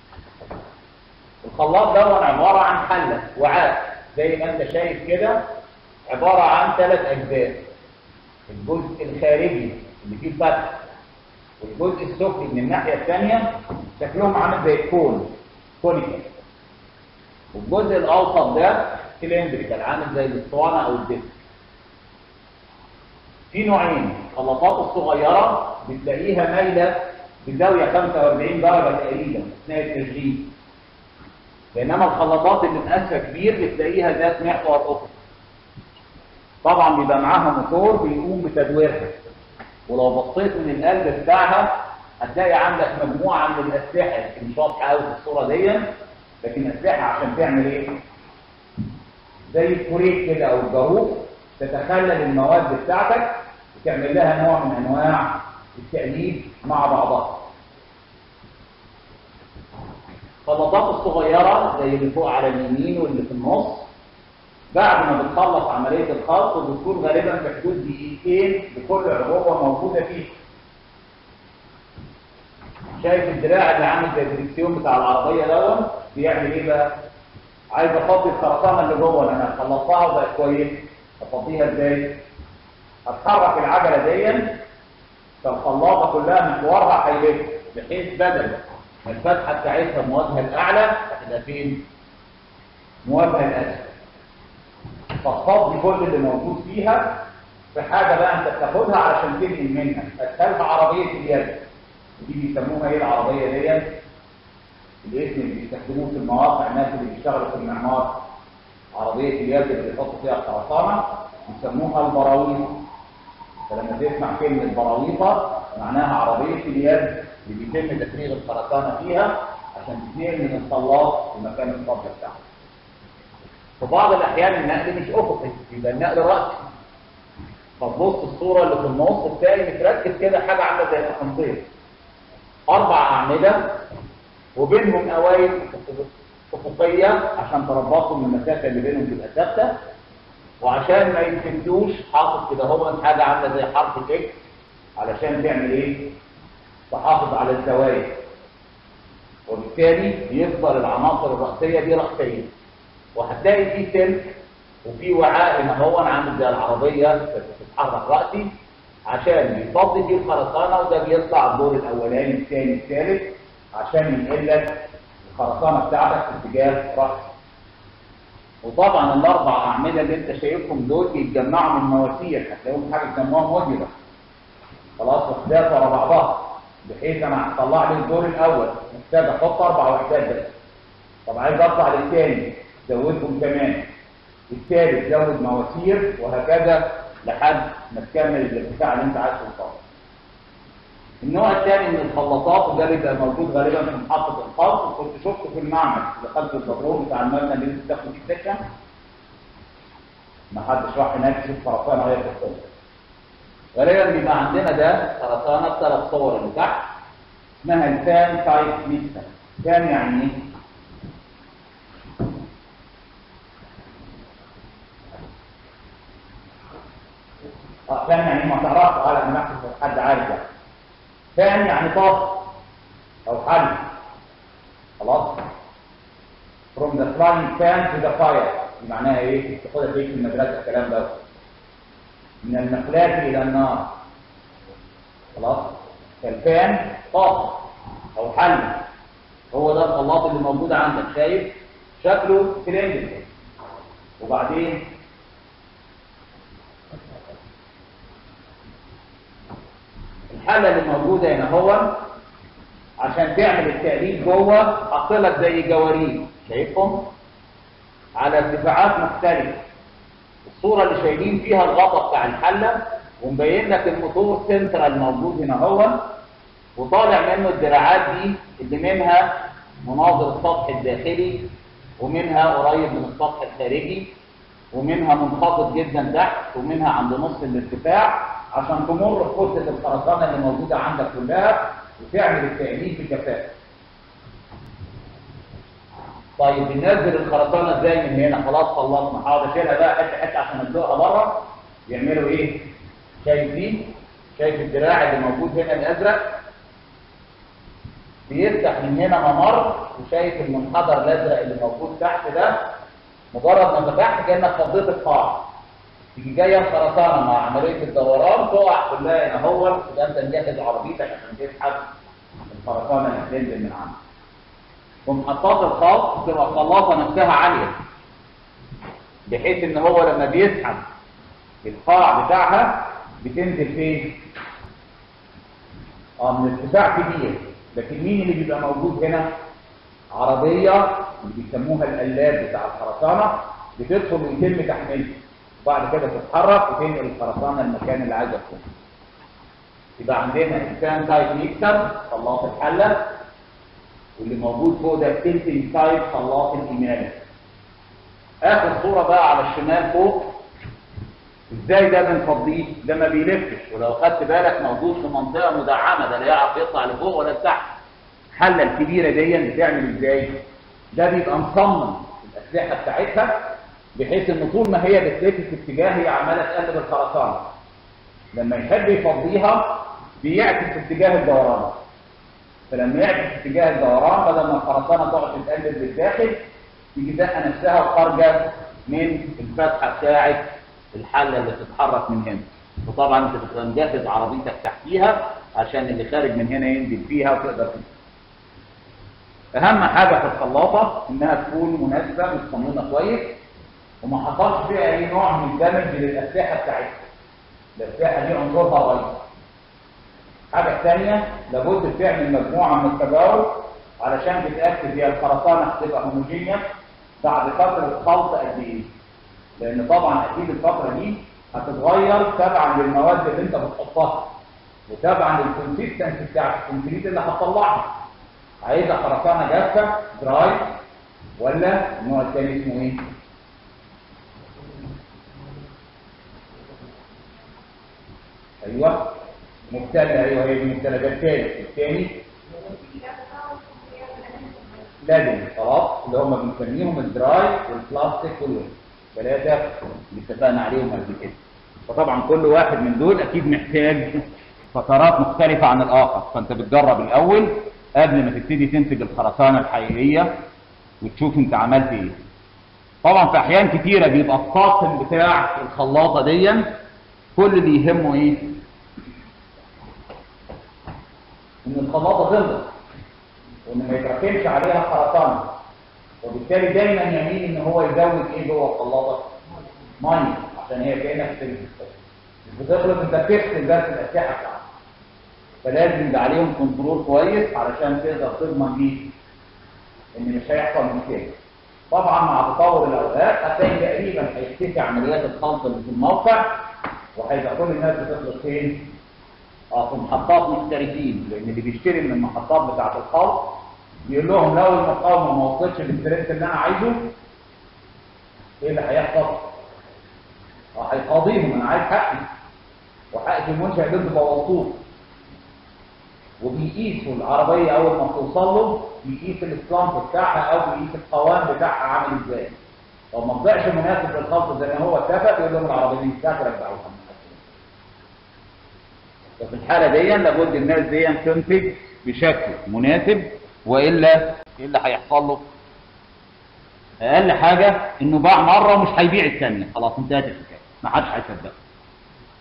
الخلاط ده عباره عن حله وعاء زي ما انت شايف كده عباره عن ثلاث اجزاء. الجزء الخارجي اللي فيه فتح والجزء السفلي من الناحيه الثانيه شكلهم عامل زي الكون كونيكال والجزء الاوسط ده سلندريكال عامل زي الاسطوانه او الديسك في نوعين الخلاطات الصغيره بتلاقيها مايله بزاويه 45 درجه تقريبا اثناء التشغيل بينما الخلاطات اللي مقاسها كبير بتلاقيها ذات محور افقي طبعا بيبقى معاها موتور بيقوم بتدويرها ولو بصيت من القلب بتاعها هتلاقي عندك مجموعه من الاسلحه مش واضحه قوي في الصوره دي لكن اسلحه عشان تعمل ايه؟ زي الكوريك كده او الجاروف تتخلل المواد بتاعتك وتعمل لها نوع من انواع التأليف مع بعضها. الخلاطات الصغيره زي اللي فوق على اليمين واللي في النص بعد ما بتخلص عملية الخلط بتكون غالبا في حدود دقيقتين بكل عبوة موجودة فيه شايف الدراع اللي عامل زي الدريكسيون بتاع العربية دوت بيعمل ايه بقى؟ عايز افضي الخرسانة اللي جوه انا خلصتها وبقت كويس افضيها ازاي؟ هتحرك العجلة دي فالخلاطة كلها محورها هيلف بحيث بدل ما الفتحة بتاعتها مواجهة الأعلى هتبقى فين؟ مواجهة الأسفل فتفضي كل اللي موجود فيها في حاجه بقى انت بتاخدها علشان تنقل منها اسهلها عربيه اليد دي بيسموها ايه العربيه ديت الاسم اللي بيستخدموه في المواقع الناس اللي بيشتغلوا في المعمار عربيه اليد اللي بيحطوا فيها الخرسانه بيسموها البراويط فلما تسمع كلمه براويطه معناها عربيه اليد اللي بيتم تفريغ الخرسانه فيها عشان تتنقل من الخلاط لمكان الفضل بتاعها في بعض الاحيان النقل مش افقي يبقى النقل راسي فتبص الصوره اللي في النص تلاقي متركز كده حاجه عامله زي الاسانسير اربع اعمده وبينهم قوايم افقيه عشان تربطهم المسافه اللي بينهم تبقى ثابته وعشان ما يتفندوش حاطط كده هو حاجه عامله زي حرف الاكس علشان تعمل ايه؟ تحافظ على الزوايا وبالتالي بيفضل العناصر الرئيسيه دي راسيه وهتلاقي فيه سلك وفي وعاء هنا هو عامل زي العربيه بتتحرك راسي عشان بيفضي فيه الخرسانه وده بيطلع الدور الاولاني الثاني الثالث عشان ينقل لك الخرسانه بتاعتك في اتجاه راسي وطبعا الاربع اعمده اللي انت شايفهم دول بيتجمعوا من مواسير هتلاقيهم حاجه بيسموها موديولر خلاص وحدات ورا بعضها بحيث انا هطلع لي الدور الاول محتاج احط اربع وحدات بس طب عايز اطلع للثاني زودهم كمان الثالث زود مواسير وهكذا لحد ما تكمل الارتفاع اللي انت عايز توصله. النوع الثاني من الخلاطات وده بيبقى موجود غالبا في محطه الخلط وكنت شفته في المعمل دخلت البترول بتاع المبنى اللي انت بتاخد فيه سكن ما حدش راح هناك يشوف خرسانه وهي بتخلص. غالبا بيبقى عندنا ده خرسانه بثلاث صور اللي تحت اسمها الفان تايب ميكسر. فان يعني ايه؟ اه فان يعني ما تعرفش على ما نحسب حد عارف يعني فان يعني طاقه او حل خلاص from the flying fan to the fire دي معناها ايه؟ تاخدها فيك في المدرسه الكلام ده من المقلاة إلى النار خلاص فالفان طاقة أو حل هو ده الخلاط اللي موجود عندك شايف شكله سلندر وبعدين الحلة اللي موجودة هنا هو عشان تعمل التقليد جوه حط لك زي جواريد شايفهم على ارتفاعات مختلفة الصورة اللي شايلين فيها الغطا بتاع الحلة ومبين لك الموتور سنترال موجود هنا هو وطالع منه الدراعات دي اللي منها مناظر السطح الداخلي ومنها قريب من السطح الخارجي ومنها منخفض جدا تحت ومنها عند نص الارتفاع عشان تمر في كتله الخرسانه اللي موجوده عندك كلها وتعمل التأليف بكفاءه. طيب بننزل الخرسانه ازاي من هنا؟ خلاص خلصنا هقعد اشيلها بقى حته حته عشان ادلقها بره يعملوا ايه؟ شايف دي؟ شايف الدراع اللي موجود هنا الازرق؟ بيفتح من هنا ممر وشايف المنحدر الازرق اللي موجود تحت ده مجرد ما فتحت كانك فضيت القاع تيجي جايه الخرسانه مع عمليه الدوران تقع كلها هنا هو يبقى انت مجهز عربيتك عشان تسحب الخرسانه اللي هتنزل من عندك ومحطات الخاص بتبقى الخلاطه نفسها عاليه بحيث ان هو لما بيسحب القاع بتاعها بتنزل فين؟ اه من ارتفاع كبير لكن مين اللي بيبقى موجود هنا؟ عربية اللي بيسموها القلاب بتاع الخرسانة بتدخل ويتم تحميلها وبعد كده تتحرك وتنقل الخرسانة المكان اللي عايزة تكون يبقى عندنا الفان تايب ميكسر خلاط الحلة واللي موجود فوق ده التلتنج تايب خلاط الإمالة آخر صورة بقى على الشمال فوق ازاي ده بنفضيه ده ما بيلفش ولو خدت بالك موجود في منطقه مدعمه ده لا يعرف يطلع لفوق ولا لتحت الحله الكبيره دي بتعمل ازاي ده بيبقى مصمم الاسلحه بتاعتها بحيث ان طول ما هي بتلف في اتجاه هي عماله تقلب الخرسانه لما يحب يفضيها بيعكس اتجاه الدوران فلما يعكس اتجاه الدوران بدل ما الخرسانه تقعد تتقلب للداخل تيجي زقه نفسها وخارجه من الفتحه بتاعت الحله اللي بتتحرك من هنا وطبعا انت بتبقى مجهز عربيتك تحتيها عشان اللي خارج من هنا ينزل فيها وتقدر تنزل اهم حاجه في الخلاطه انها تكون مناسبه متصممه كويس وما حصلش فيها اي نوع من الدمج للاسلحه بتاعتها الاسلحه دي عنصرها رئيسي الحاجه الثانيه لابد تعمل مجموعه من التجارب علشان تتاكد هي الخرسانه هتبقى هوموجينيا بعد فتره خلط قد ايه لان طبعا اكيد الفتره دي هتتغير تبعا للمواد اللي انت بتحطها وتبعا للكونسيستنسي بتاع الكونكريت اللي هتطلعها عايزه خرسانه جافه دراي ولا النوع الثاني اسمه ايه؟ ايوه مبتلة ايوه هي دي مبتلة ده الثالث الثاني لازم خلاص اللي هم بنسميهم الدراي والبلاستيك والويل ثلاثة اللي اتفقنا عليهم قبل كده فطبعا كل واحد من دول اكيد محتاج فترات مختلفة عن الاخر فانت بتجرب الاول قبل ما تبتدي تنتج الخرسانة الحقيقية وتشوف انت عملت ايه طبعا في احيان كتيرة بيبقى الطاقم بتاع الخلاطة دي كل اللي يهمه ايه ان الخلاطة تنضف وان ما يتركبش عليها خرسانة وبالتالي دايما يميل ان هو يزود ايه جوه الخلاطه ميه عشان هي كانها بتغسل مش بتخلط انت بتغسل بس الاسلحه بتاعتك فلازم يبقى عليهم كنترول كويس علشان تقدر تضمن بيه ان مش هيحصل مشاكل طبعا مع تطور الاوقات هتلاقي تقريبا هيختفي عمليات الخلط اللي في الموقع وهيبقى كل الناس بتخلط فين؟ اه في محطات محترفين لان اللي بيشتري من المحطات بتاعه الخلط بيقول لهم لو المقاومه ما وصلتش للستريس اللي انا عايزه ايه اللي هيحصل؟ اه هيقاضيهم انا عايز حقي وحق المنشأ اللي انتوا بوظتوه وبيقيسوا العربيه اول ما توصل له بيقيس الاسلامب بتاعها او بيقيس القوام بتاعها عامل ازاي لو ما طلعش مناسب للخلط زي ما هو اتفق يقول لهم العربيه دي بتاعتك رجعوها ففي الحاله دي لابد الناس دي تنتج بشكل مناسب والا ايه اللي هيحصل له اقل حاجه انه باع مره ومش هيبيع الثانيه خلاص انتهت الحكايه ما حدش هيصدقه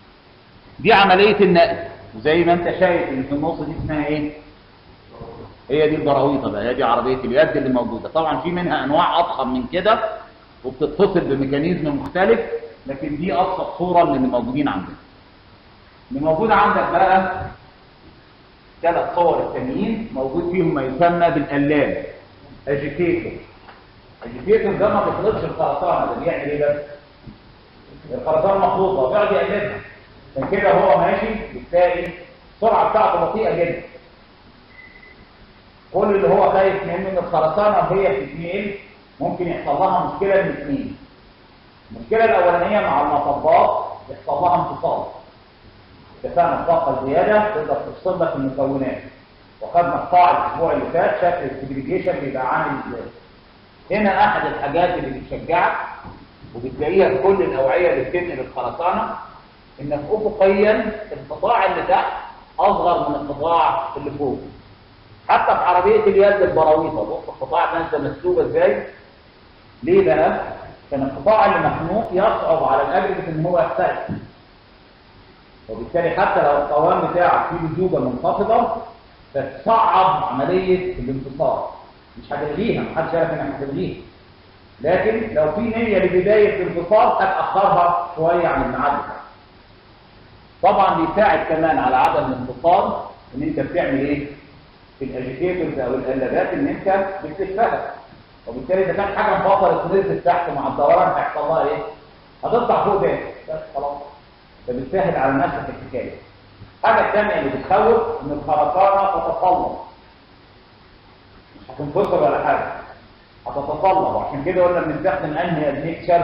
دي عملية النقل وزي ما انت شايف اللي في النص دي اسمها ايه هي دي البراويطة بقى هي دي عربية اليد اللي موجودة طبعا في منها انواع اضخم من كده وبتتصل بميكانيزم مختلف لكن دي ابسط صورة من اللي موجودين عندنا اللي موجود عندك بقى ثلاث صور التانيين موجود فيهم ما يسمى بالقلاب اجيتيتور اجيتيتور ده ما بيخلطش الخرسانه ده بيعمل ايه بس الخرسانه مخلوطه بيقعد يقلبها عشان كده هو ماشي بتلاقي السرعه بتاعته بطيئه جدا كل اللي هو خايف منه ان الخرسانه وهي بتتنقل ممكن يحصل لها مشكله من اثنين المشكله الاولانيه مع المطبات يحصل لها انفصال اتفقنا الطاقه الزياده تقدر تفصل لك المكونات وخدنا قطاع الاسبوع اللي فات شكل السجريجيشن بيبقى عامل ازاي هنا احد الحاجات اللي بتشجعك وبتلاقيها في كل الاوعيه اللي بتنقل الخرسانه انك افقيا القطاع اللي تحت اصغر من القطاع اللي فوق حتى في عربيه اليد البراويطه بص القطاع نازله مسلوبه ازاي ليه بقى كان القطاع اللي مخنوق يصعب على الاجريجيت ان هو يختلف وبالتالي حتى لو القوام بتاعك فيه لزوجه منخفضه فتصعب عمليه الانتصار مش هتلغيها محدش عارف انك هتلغيها لكن لو في نيه لبدايه الانتصار هتاخرها شويه عن الميعاد بتاعها طبعا بيساعد كمان على عدم الانتصار ان انت بتعمل ايه في الاجيتيتورز او القلابات ان انت بتلفها وبالتالي اذا كانت حاجه انفصلت نزلت تحت مع الدوران هيحصل لها ايه؟ هتطلع فوق تاني بس خلاص فبتسهل على نفسك الحكايه الحاجه الثانيه اللي بتخوف ان الخرسانه تتسلط مش هتنفصل ولا حاجه هتتسلط وعشان كده قلنا بنستخدم انهي ادميكشر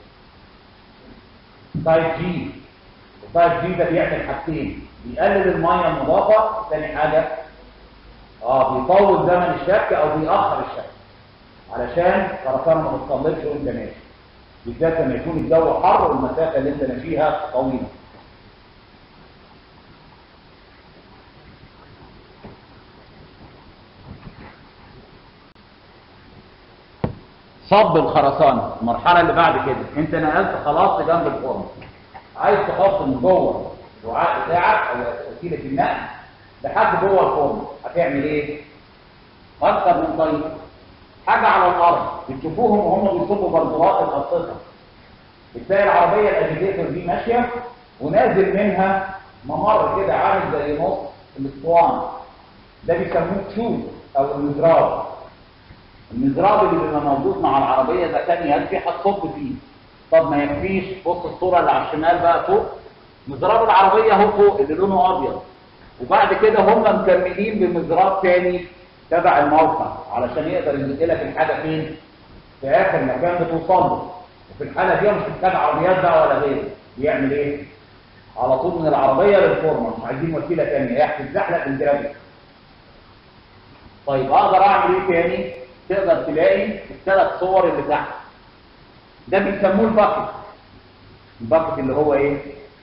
تايب جي التايب جي ده بيعمل حاجتين بيقلل الميه المضافه ثاني حاجه اه بيطول زمن الشك او بيأخر الشك علشان الخرسانه ما تتصلبش وانت ماشي بالذات لما يكون الجو حر والمسافه اللي انت ماشيها طويله صب الخرسانه المرحله اللي بعد كده انت نقلت خلاص جنب الفرن عايز تحط من جوه الوعاء بتاعك او وسيله النقل لحد جوه الفرن هتعمل ايه اكثر من طريقه حاجه على الارض بتشوفوهم وهم بيصبوا برضوات القصيصه بتلاقي العربيه الاجيتيتور دي ماشيه ونازل منها ممر كده عامل زي نص الاسطوانه ده بيسموه تشوز او المزراب المزراب اللي بيبقى موجود مع العربيه ده كان يكفي هتصب فيه طب ما يكفيش بص الصوره اللي على الشمال بقى فوق مزراب العربيه اهو فوق اللي لونه ابيض وبعد كده هم مكملين بمزراب تاني تبع الموقع علشان يقدر ينزل لك الحاجه فين في اخر مكان بتوصل له وفي الحاله دي مش محتاج عربيات بقى ولا غيره بيعمل ايه على طول من العربيه للفورمه مش عايزين وسيله ثانيه يحت الزحلق بالجرافيك طيب اقدر اعمل ايه تاني تقدر تلاقي الثلاث صور اللي تحت ده بيسموه الباكت الباكت اللي هو ايه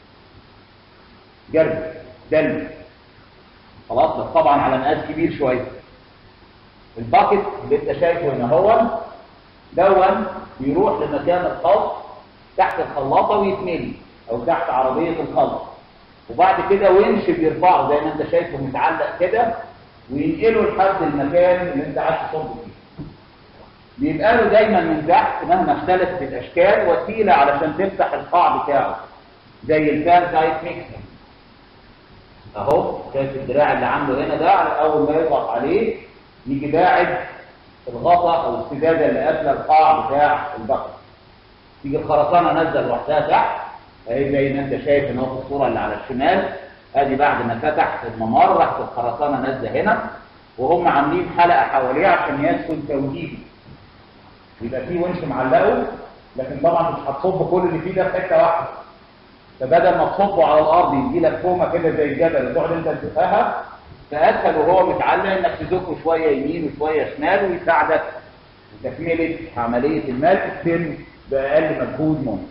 جرد دلو خلاص بس طبعا على مقاس كبير شويه الباكت اللي انت شايفه هنا هو دون بيروح لمكان الخلط تحت الخلاطه ويتملي او تحت عربيه الخلط وبعد كده ونش بيرفعه زي ما انت شايفه متعلق كده وينقله لحد المكان اللي انت عايز تصب فيه بيبقى له دايما من تحت مهما اختلفت الاشكال وسيله علشان تفتح القاع بتاعه زي الفان تايب ميكسر اهو شايف الدراع اللي عامله هنا ده اول ما يضغط عليه يجي باعد الغطاء او السداده اللي قافله القاع بتاع البقر تيجي الخرسانه نازله لوحدها تحت اهي زي ما انت شايف ان هو في الصوره اللي على الشمال ادي بعد ما فتح الممر راحت الخرسانه نازله هنا وهم عاملين حلقه حواليه عشان يسهل توجيهه يبقى في ونش معلقه لكن طبعا مش هتصب كل اللي فيه ده في حته واحده فبدل ما تصبه على الارض يجي لك فومه كده زي الجبل تقعد انت تزقها فاسهل وهو متعلق انك تزقه شويه يمين وشويه شمال ويساعدك في تكمله عمليه الملء السن باقل مجهود ممكن.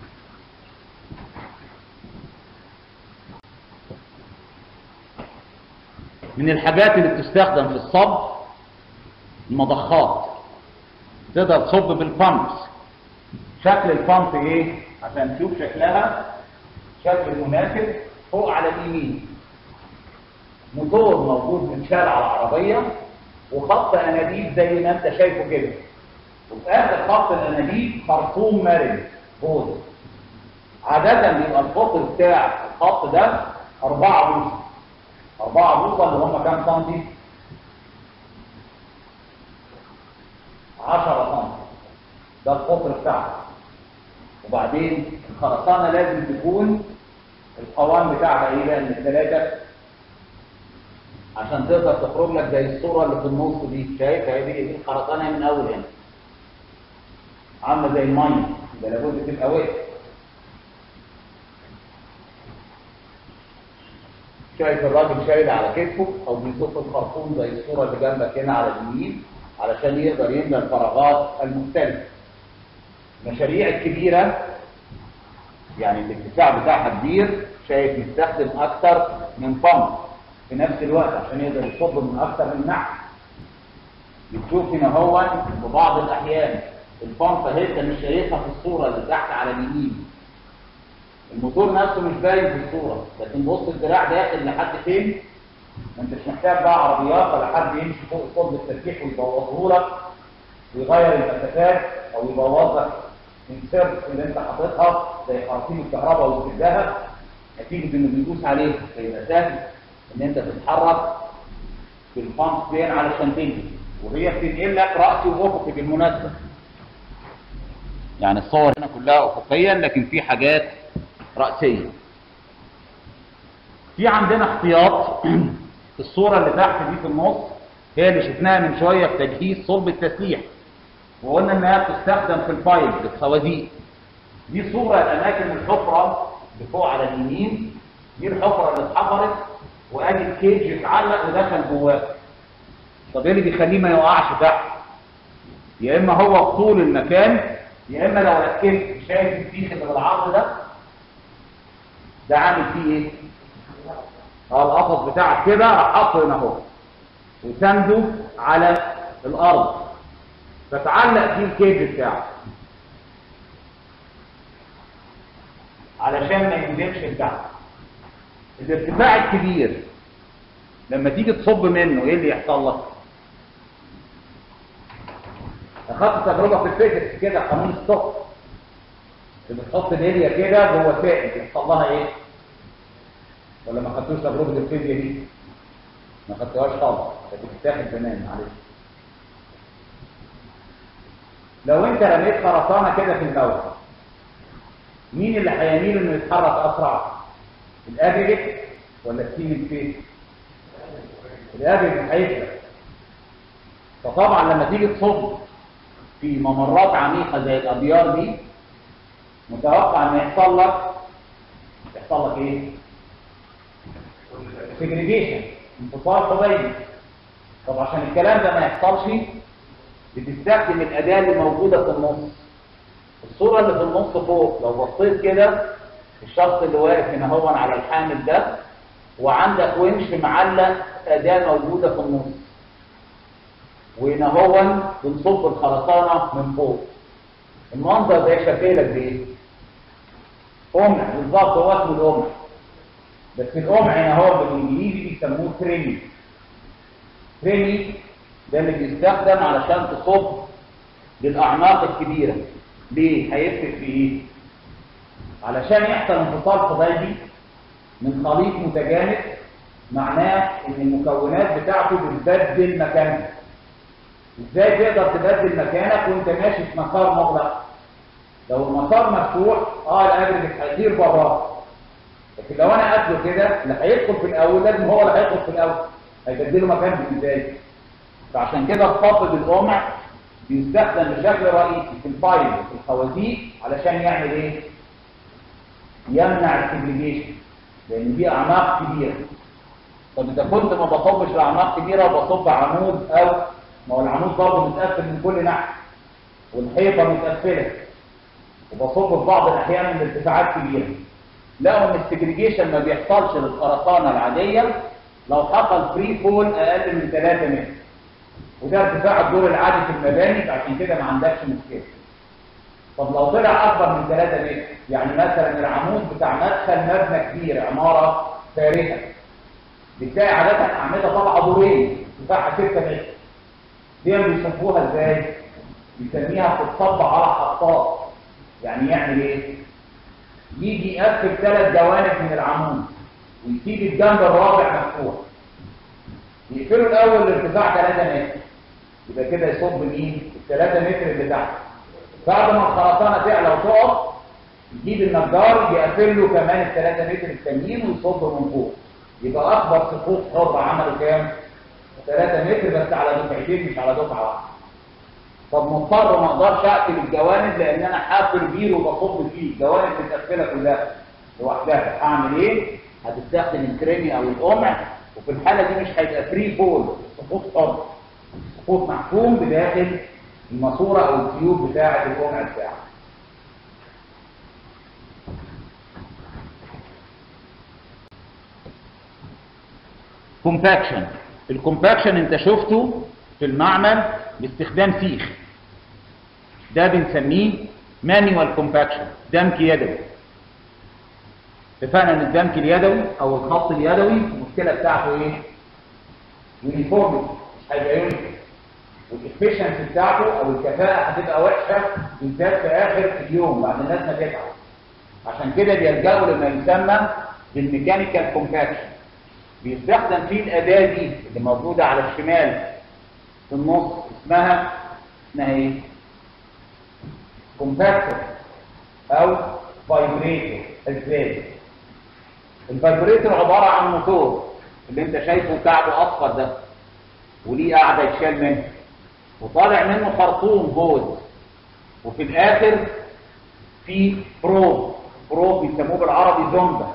من الحاجات اللي بتستخدم في الصب المضخات تقدر تصب بالبامبس شكل البامب ايه عشان تشوف شكلها شكل المناسب فوق على اليمين موتور موجود متشال على العربيه وخط انابيب زي ما انت شايفه كده وفي اخر خط الانابيب خرطوم مرن بوز عادة بيبقى القطر بتاع الخط ده 4 بوصة 4 بوصة اللي هم كام سنتي؟ 10 سنتي ده القطر بتاعها وبعدين الخرسانة لازم تكون القوام بتاعها ايه بقى من الثلاثة عشان تقدر تخرج لك زي الصورة اللي في النص دي شايف هي دي دي الخرسانة من اول هنا عاملة زي المية يبقى لابد تبقى وقت شايف الراجل شايل على كتفه او بيزق الخرطوم زي الصورة اللي جنبك هنا على اليمين علشان يقدر يملى الفراغات المختلفة المشاريع الكبيرة يعني الارتفاع بتاعها كبير شايف يستخدم اكتر من بامب في نفس الوقت عشان يقدر يصب من اكتر من ناحية بتشوف هنا هو في بعض الاحيان البامب اهي انت مش شايفها في الصورة اللي تحت على اليمين الموتور نفسه مش باين في الصورة لكن بص الدراع داخل لحد فين ما انتش محتاج بقى عربيات ولا حد يمشي فوق صلب التسليح ويبوظه لك ويغير المسافات او يبوظ لك السيرفس اللي انت حاططها زي خراطيم الكهرباء وتسدها نتيجه انه بيدوس عليك فيبقى سهل ان انت تتحرك في البامب بين علشان تنجز وهي بتنقل لك راسي وافقي بالمناسبه يعني الصور هنا كلها افقيا لكن في حاجات راسيه في عندنا احتياط الصوره اللي تحت دي في النص هي اللي شفناها من شويه في تجهيز صلب التسليح وقلنا انها بتستخدم في البايب في الخوازيق دي صوره الاماكن الحفره اللي فوق على اليمين دي الحفره اللي اتحفرت وادي الكيج اتعلق ودخل جواه طب ايه اللي بيخليه ما يقعش تحت يا اما هو في طول المكان يا اما لو ركبت شايف السيخ اللي بالعرض ده ده عامل فيه ايه اه القفص بتاعك كده راح حاطه هنا اهو وسنده على الارض فتعلق فيه الكيج بتاعه علشان ما ينزلش لتحت الارتفاع الكبير لما تيجي تصب منه ايه اللي يحصل لك اخدت تجربه في الفيزيكس كده قانون ستوك اللي بتحط الهيليا كده جوه سائل يحصل لها ايه ولا ما خدتوش تجربه الفيزياء دي ما خدتوهاش خالص كانت بتتاخد زمان معلش لو انت رميت خرسانه كده في الموت مين اللي هيميل انه يتحرك اسرع الاجريجيت ولا السيمنت فيه الاجريجيت هيفرق فطبعا لما تيجي تصب في ممرات عميقه زي الابيار دي متوقع ان يحصل لك يحصل لك ايه سيجريجيشن انفصال قبيلي طب عشان الكلام ده ما يحصلش بتستخدم الاداه اللي موجوده في النص الصوره اللي في النص فوق لو بصيت كده الشخص اللي واقف هنا هو على الحامل ده وعندك ونش معلق اداه موجوده في النص وهنا هو بنصب الخرسانه من فوق المنظر ده يشكلك بايه قمع بالظبط هو اسمه القمع بس القمع هنا هو بالانجليزي بيسموه تريمي تريمي ده اللي بيستخدم علشان تصب للاعناق الكبيره ليه هيفرق في ايه علشان يحصل انفصال قبيلي من خليط متجانس معناه ان المكونات بتاعته بتبدل مكانها ازاي تقدر تبدل مكانك وانت ماشي في مسار مغلق لو المسار مفتوح اه الاجريجيت هيطير براه لكن لو انا قافله كده اللي هيدخل في الاول لازم هو اللي هيدخل في الاول هيبدله مكانه ازاي فعشان كده الخط بالقمع بيستخدم بشكل رئيسي في البايل وفي الخوازيق علشان يعمل ايه يمنع السيجريجيشن لان دي اعماق كبيره طب اذا كنت ما بصبش لاعماق كبيره وبصب عمود او ما هو العمود برضه متقفل من كل ناحيه والحيطه متقفله وبصب في بعض الاحيان من ارتفاعات كبيره لقوا ان السجريجيشن ما بيحصلش للخرسانه العاديه لو حصل فري فول اقل من 3 متر وده ارتفاع الدور العادي في المباني فعشان كده ما عندكش مشكله طب لو طلع اكبر من 3 متر يعني مثلا العمود بتاع مدخل مبنى كبير عماره فارغه بتلاقي عاده اعمده طالعه دورين ارتفاعها 6 متر دي بيصفوها ازاي بيسميها بتتصب على حطاط يعني يعمل ايه يجي يقفل ثلاث جوانب من العمود ويسيب الجنب الرابع مفتوح يقفلوا الاول لارتفاع 3 متر يبقى كده يصب مين ال 3 متر اللي تحت بعد ما الخرسانه تعلى وتقف يجيب النجار يقفل له كمان ال 3 متر التانيين ويصب من فوق يبقى اكبر سقوط حر عمله كام 3 متر بس على دفعتين مش على دفعه واحده طب مضطر ما اقدرش اقفل الجوانب لان انا حافر بير وبصب فيه الجوانب متقفله كلها لوحدها اعمل ايه هتستخدم الكريمي او القمع وفي الحاله دي مش هيبقى فري فول سقوط حر سقوط محكوم بداخل الماسوره او التيوب بتاعه القمع بتاعه كومباكشن الكومباكشن انت شفته في المعمل باستخدام سيخ ده بنسميه مانيوال كومباكشن دمك يدوي اتفقنا ان الدمك اليدوي او الخط اليدوي المشكله بتاعته ايه يونيفورميتي مش هيبقى يونيفورم والافشنسي بتاعته او الكفاءه هتبقى وحشه بالذات في اخر اليوم بعد الناس ما تتعب عشان كده بيلجأوا لما يسمى بالميكانيكال كومباكشن بيستخدم فيه الاداه دي اللي موجوده على الشمال في النص اسمها اسمها ايه كومباكتور او فايبريتور ازاي الفايبريتور عباره عن موتور اللي انت شايفه كعبه اصفر ده وليه قاعده يتشال منه وطالع منه خرطوم هوز وفي الاخر في بروب بروب بيسموه بالعربي زومبا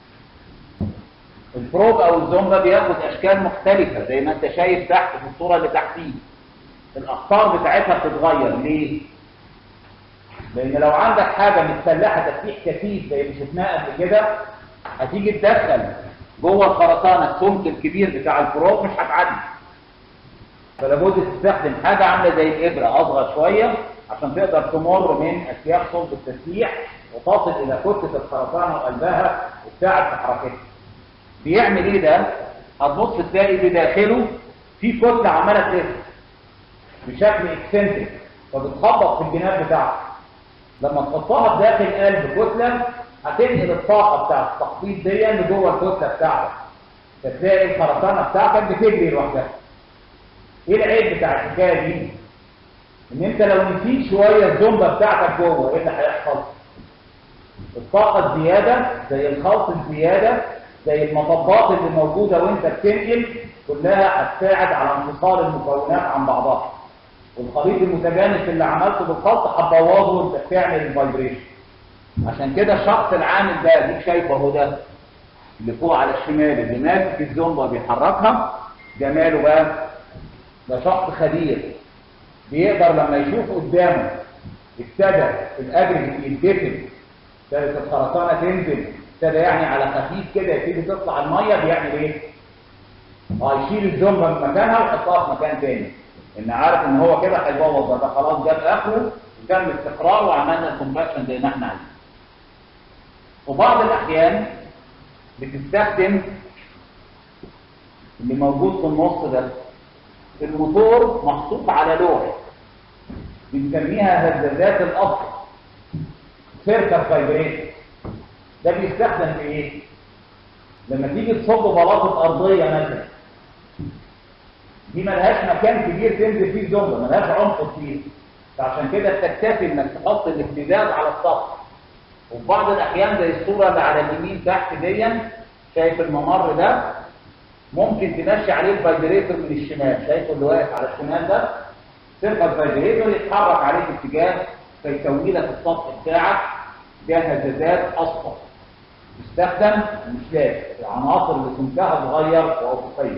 البروب او الزومبا بياخد اشكال مختلفه زي ما انت شايف تحت في الصوره اللي تحتيه الاخطار بتاعتها بتتغير ليه لان لو عندك حاجه متسلحه تسليح كثيف زي اللي شفناه قبل كده هتيجي تدخل جوه الخرسانه السمك الكبير بتاع البروب مش هتعدي فلابد تستخدم حاجه عامله زي الابره اصغر شويه عشان تقدر تمر من اسياخ صلب التسليح وتصل الى كتله الخرسانه وقلبها وتساعد في حركتها بيعمل ايه ده هتبص تلاقي بداخله في كتله عماله تلف بشكل اكسنتريك فبتخبط في الجناب بتاعته لما تحطها بداخل قلب كتله هتنقل الطاقه بتاعت التخبيط دي لجوه الكتله بتاعتك فتلاقي الخرسانه بتاعتك بتجري لوحدها ايه العيب بتاع الحكايه دي ان انت لو نسيت شويه الزومبا بتاعتك جوه ايه اللي هيحصل الطاقه الزياده زي الخلط الزياده زي المطبات اللي موجوده وانت بتنقل كلها هتساعد على انفصال المكونات عن بعضها والخليط المتجانس اللي عملته بالخلط هتبوظه وانت بتعمل الفايبريشن عشان كده الشخص العامل ده ديك شايفه اهو ده اللي فوق على الشمال اللي ماسك الزومبا بيحركها جماله بقى ده شخص خبير بيقدر لما يشوف قدامه ابتدى الاجر يتدفن ابتدت الخرسانه تنزل ابتدى يعني على خفيف كده يبتدي تطلع الميه بيعمل ايه؟ اه يشيل الزومبا من مكانها ويحطها في مكان تاني ان عارف ان هو كده هيبوظ ده, ده خلاص جاب اخره وتم استقرار وعملنا الكومباكشن زي ما احنا عايزين. وبعض الاحيان بتستخدم اللي موجود في النص ده الموتور محطوط على لوح بنسميها هزازات الاصل سيركل فايبريشن ده بيستخدم في ايه لما تيجي تصب بلاطه ارضيه مثلا دي ملهاش مكان كبير تنزل فيه زومبا ملهاش عمق كبير فعشان كده بتكتفي انك تحط الاهتزاز على السطح وفي بعض الاحيان زي الصوره اللي على اليمين تحت دي شايف الممر ده ممكن تمشي عليه الفايبريتور من الشمال شايفه اللي واقف على الشمال ده سيرفر فايبريتور يتحرك عليه باتجاه فيسوي لك السطح بتاعك ده هزازات اصفر يستخدم مش لازم العناصر اللي سمكها صغير وافقيه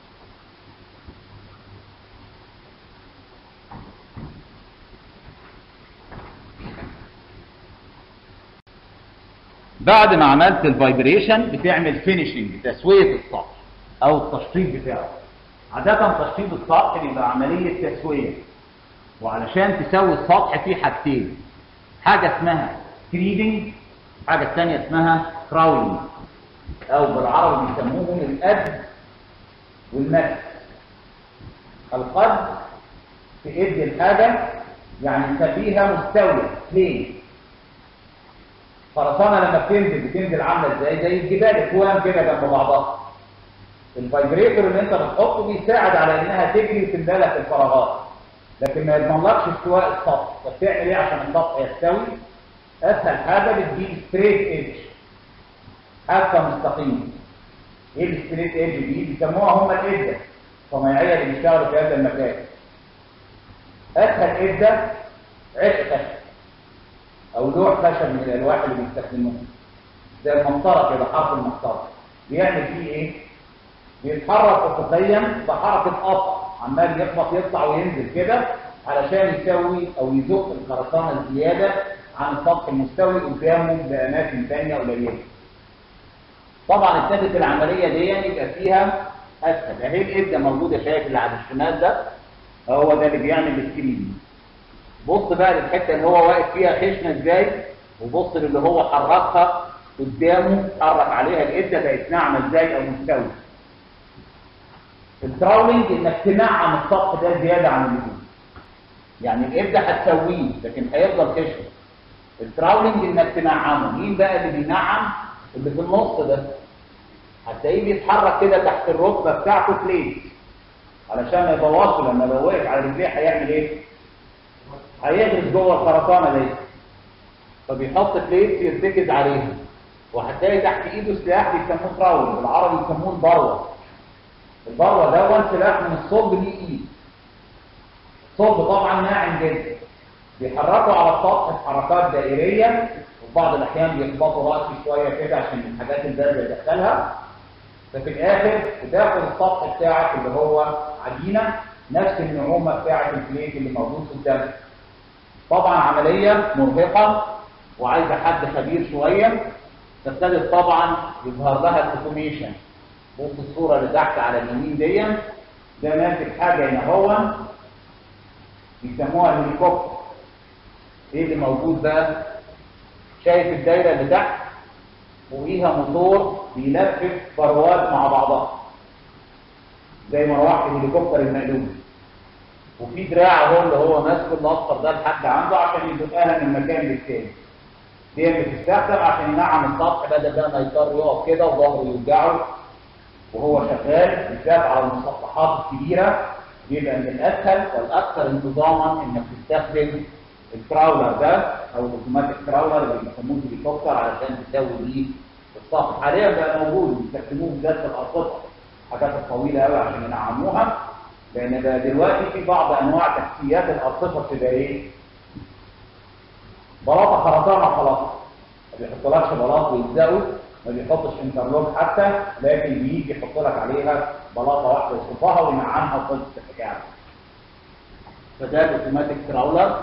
بعد ما عملت الفايبريشن بتعمل فينيشنج تسويه السطح او التشطيب بتاعه عاده تشطيب السطح بيبقى عمليه تسويه وعلشان تسوي السطح فيه حاجتين حاجه اسمها كريدنج حاجه ثانيه اسمها كراولينج او بالعربي بيسموهم القد والمس القد تقد الحاجه يعني تخليها مستويه بلين خرسانه لما بتنزل بتنزل عامله ازاي زي الجبال اكوام كده جنب بعضها الفايبريتور اللي انت بتحطه بيساعد على انها تجري وتملى في الفراغات لكن ما يضمنلكش استواء السطح فبتعمل ايه عشان السطح يستوي اسهل حاجه بتجيب ستريت ايدج حافه مستقيمه ايه الستريت ايدج دي بيسموها هم الادة الصنايعيه اللي بيشتغلوا في هذا المكان اسهل ادة عشق خشب او لوح خشب من الالواح اللي بيستخدموها زي المسطره كده حرف المسطره بيعمل فيه ايه بيتحرك افقيا بحركه قطع عمال يخبط يطلع وينزل كده علشان يسوي او يزق الخرسانه الزياده عن السطح المستوي قدامه باماكن ثانيه قليله طبعا ابتدت العمليه دي يبقى فيها اسهل اهي الابده موجوده شايف اللي على الشمال ده هو ده اللي بيعمل السكرين بص بقى للحته اللي هو واقف فيها خشنه ازاي وبص للي هو حركها قدامه حرك عليها الابده بقت ناعمه ازاي او مستويه التراولينج انك تنعم السطح ده زياده عن اللزوم يعني الابده هتسويه لكن هيفضل خشن التراولينج انك تنعمه مين بقى اللي بينعم اللي في النص ده هتلاقيه بيتحرك كده تحت الركبه بتاعته بليت علشان ما يبوظش لما لو وقف على رجليه هيعمل ايه هيغرز جوه الخرسانه دي فبيحط بليت يرتكز عليها وهتلاقي تحت ايده سلاح بيسموه تراول بالعربي بيسموه البروه البروه ده سلاح من الصلب ليه ايد صلب طبعا ناعم جدا بيحركوا على السطح حركات دائريه وفي بعض الاحيان بيخبطوا راسي شويه كده عشان الحاجات البارده يدخلها ففي الاخر بتاخد السطح بتاعك اللي هو عجينه نفس النعومه بتاعه البليت اللي موجود قدامك طبعا عمليه مرهقه وعايزه حد خبير شويه تبتدي طبعا يظهر لها الاوتوميشن بص الصوره اللي تحت على اليمين دي ده ماسك حاجه هنا هو بيسموها الهليكوبتر ايه اللي موجود بقى شايف الدايره اللي تحت فوقيها موتور بيلفف فروات مع بعضها زي مروحه الهليكوبتر المقلوب وفي دراع اهو اللي هو ماسكه الاصفر ده لحد عنده عشان يزقها من مكان للتاني دي بتستخدم عشان ينعم السطح بدل ده ما يضطر يقف كده وظهره يوجعه وهو شغال بالذات على المسطحات الكبيره بيبقى من الاسهل والاكثر انتظاما انك تستخدم الكراولر ده او الاوتوماتيك كراولر اللي بيسموه هليكوبتر علشان تسوي بيه السطح حاليا بقى موجود بيستخدموه بالذات في الارصفه الحاجات الطويله قوي عشان ينعموها لان بقى دلوقتي في بعض انواع تكسيات الارصفه بتبقى ايه؟ بلاطه خرسانه خلاص ما بيحطلكش بلاط ويلزقوا ما بيحطش انترلوك حتى لكن بيجي يحط لك عليها بلاطه واحده يصفها وينعمها وخلصت الحكايه فده الاوتوماتيك كراولر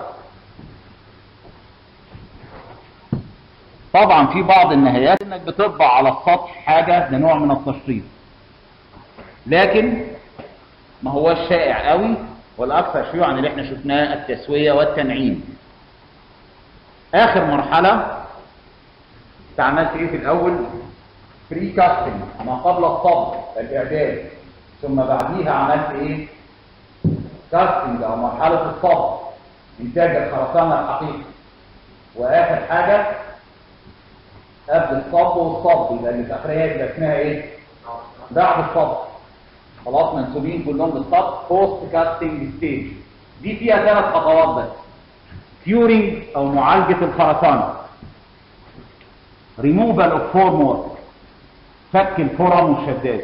طبعا في بعض النهايات انك بتطبع على السطح حاجه ده نوع من التشطيب لكن ما هو الشائع قوي والاكثر شيوعا اللي احنا شفناه التسويه والتنعيم اخر مرحله انت عملت ايه في الاول بري كاستنج ما قبل الصب الاعداد ثم بعديها عملت ايه كاستنج او مرحله الصب انتاج الخرسانه الحقيقي واخر حاجه قبل الصب والصب يبقى اللي في اخرها يبقى اسمها ايه بعد الصب خلاص منسوبين كلهم للصب بوست كاستنج ستيج دي فيها ثلاث خطوات بس كيورينج او معالجه الخرسانه ريموفال اوف فورم ورك فك الفرم والشداد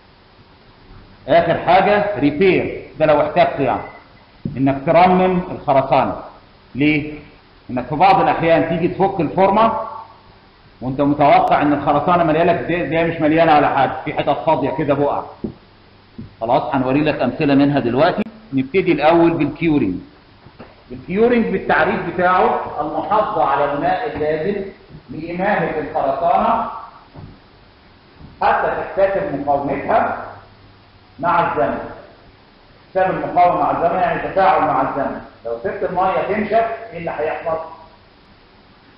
اخر حاجه ريبير ده لو احتجت يعني انك ترمم الخرسانه ليه انك في بعض الاحيان تيجي تفك الفورمه وانت متوقع ان الخرسانه مليانه دي, دي مش مليانه على حاجه في حتت فاضيه كده بقع خلاص هنوري لك امثله منها دلوقتي نبتدي الاول بالكيورينج الكيورينج بالتعريف بتاعه المحافظه على الماء اللازم لإماهة الخرسانة حتى تكتسب مقاومتها مع الزمن تكتسب المقاومة مع الزمن يعني تفاعل مع الزمن لو سبت المية تنشف ايه اللي هيحصل؟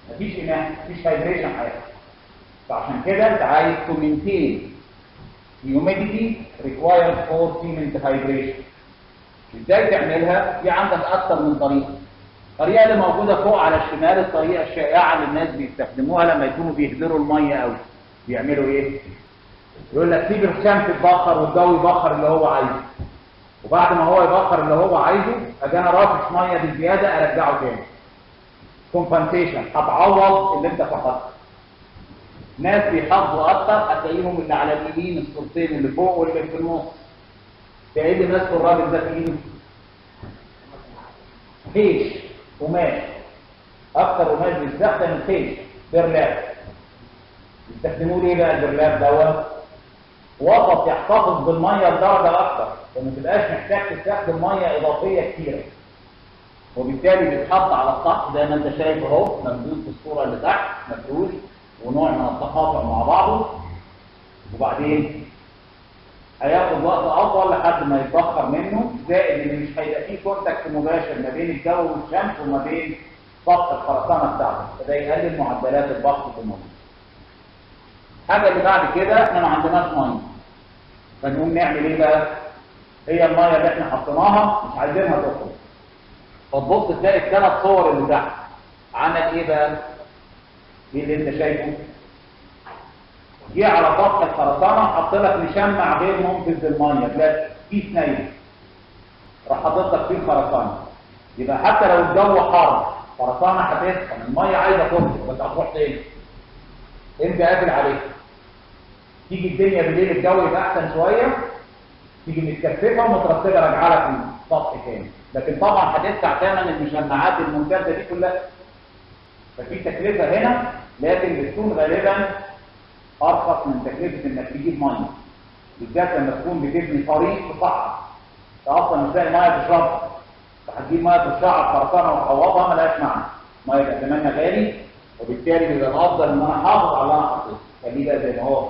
مفيش ايمان مفيش هايدريشن حياتي فعشان كده انت عايز تو مينتين humidity required for cement hydration ازاي تعملها دي عندك اكتر من طريقه الطريقه اللي موجوده فوق على الشمال الطريقه الشائعه اللي الناس بيستخدموها لما يكونوا بيهدروا الميه قوي بيعملوا ايه يقول لك سيب الشمس تبخر والجو يبخر اللي هو عايزه وبعد ما هو يبخر اللي هو عايزه اجي انا رافش ميه بالزياده ارجعه تاني كومبنسيشن هتعوض اللي انت فقدته ناس بيحافظوا اكتر هتلاقيهم اللي على اليمين الصورتين اللي فوق واللي في النص تلاقيه اللي ماسك الراجل ده في ايده خيش قماش اكتر قماش بيستخدم الخيش برلاب بيستخدموه ليه بقى البرلاب دوت وسط يحتفظ بالميه بدرجه اكتر وما تبقاش محتاج تستخدم ميه اضافيه كتيره وبالتالي بيتحط على السطح زي ما انت شايف اهو ممدود في الصوره اللي تحت مفروش ونوع من التقاطع مع بعضه وبعدين هياخد وقت اطول لحد ما يتبخر منه زائد ان مش هيبقى فيه كونتاكت مباشر ما بين الجو والشمس وما بين سطح الخرسانه بتاعته فده يقلل معدلات الضغط في الميه. الحاجه اللي بعد كده احنا ما عندناش ميه فنقوم نعمل ايه بقى؟ هي الميه اللي احنا حطيناها مش عايزينها تخرج. فتبص تلاقي الثلاث صور اللي تحت عمل ايه بقى؟ ايه اللي انت شايفه؟ جه على سطح الخرسانه حط لك مشمع غير منفذ للميه تلاقي كيس نايم راح حاطط لك فيه الخرسانه يبقى حتى لو الجو حر خرسانه هتسخن الميه عايزه تخرج بس هتروح تاني انت قافل عليها تيجي الدنيا بالليل الجو يبقى احسن شويه تيجي متكثفه ومترتبه راجعه لك من السطح تاني لكن طبعا هتدفع ثمن المشمعات الممتازه دي كلها ففي تكلفه هنا لكن بتكون غالبا ارخص من تكلفه انك تجيب ميه بالذات لما تكون بتبني طريق في صحراء انت اصلا مش لاقي ميه تشربها فهتجيب ميه ترشها على الخرسانه وتعوضها ملهاش معنى ميه يبقى ثمنها غالي وبالتالي بيبقى الافضل ان انا احافظ على اللي انا حطيته خليه بقى زي ما هو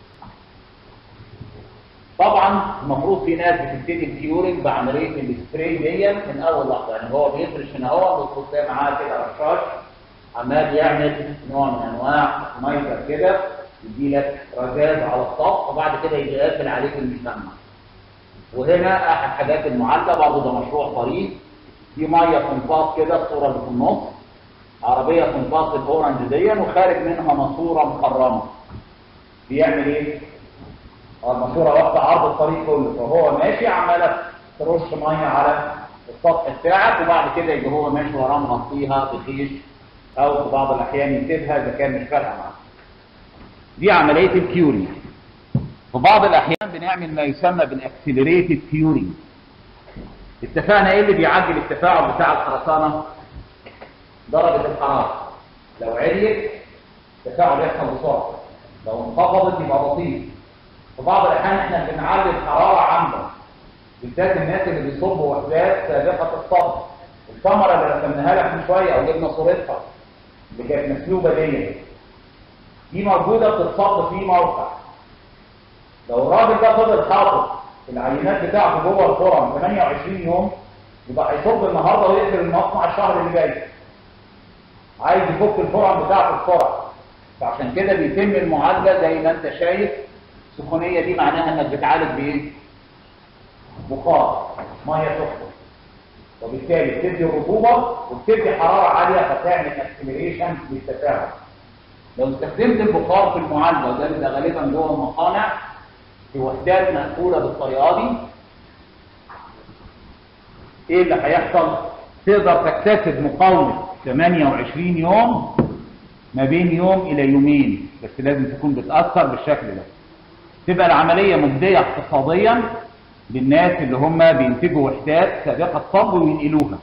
طبعا المفروض في ناس بتبتدي الكيورنج بعمليه السبراي دي من اول لحظه يعني هو بيفرش هنا اهو بتحط معاه كده رشاش عمال يعمل نوع من انواع ميتر كده يدي لك رذاذ على السطح وبعد كده يجي قافل عليك المشمع وهنا احد حاجات المعالجه برضه ده مشروع طريق في ميه تنفاض كده الصوره اللي في النص عربيه تنفاض الاورنج دي وخارج منها ماسوره مخرمه بيعمل ايه؟ الماسوره واخده عرض الطريق كله فهو ماشي عماله ترش ميه على السطح بتاعك وبعد كده يجي هو ماشي وراه مغطيها بخيش او في بعض الاحيان يسيبها اذا كان مش فارقه معاه. دي عمليه الكيورينج. في بعض الاحيان بنعمل ما يسمى بالاكسلريتد كيورينج. اتفقنا ايه اللي بيعجل التفاعل بتاع الخرسانه؟ درجه الحراره. لو عليت التفاعل يحصل بسرعه. لو انخفضت يبقى بطيء. في بعض الاحيان احنا بنعلي الحراره عمدا. بالذات الناس اللي بيصبوا وحدات سابقه الصبر. الكاميرا اللي رسمناها لك من شويه او جبنا صورتها اللي كانت مسلوبه دي دي موجوده بتتصب في موقع لو الراجل ده فضل حاطط العينات بتاعته جوه الفرن 28 يوم يبقى هيصب النهارده ويقفل المصنع الشهر اللي جاي عايز يفك الفرن بتاعته بسرعه فعشان كده بيتم المعالجه زي ما انت شايف السخونيه دي معناها انك بتعالج بايه؟ بخار ميه سخنه وبالتالي بتدي رطوبة وبتدي حرارة عالية فتعمل اكسلريشن للتفاعل لو استخدمت البخار في المعالجة وده بيبقى غالبا جوه المصانع في وحدات مقفولة بالطريقة دي ايه اللي هيحصل؟ تقدر تكتسب مقاومة 28 يوم ما بين يوم إلى يومين بس لازم تكون بتأثر بالشكل ده تبقى العملية مجدية اقتصاديا للناس اللي هم بينتجوا وحدات سابقة صب وينقلوها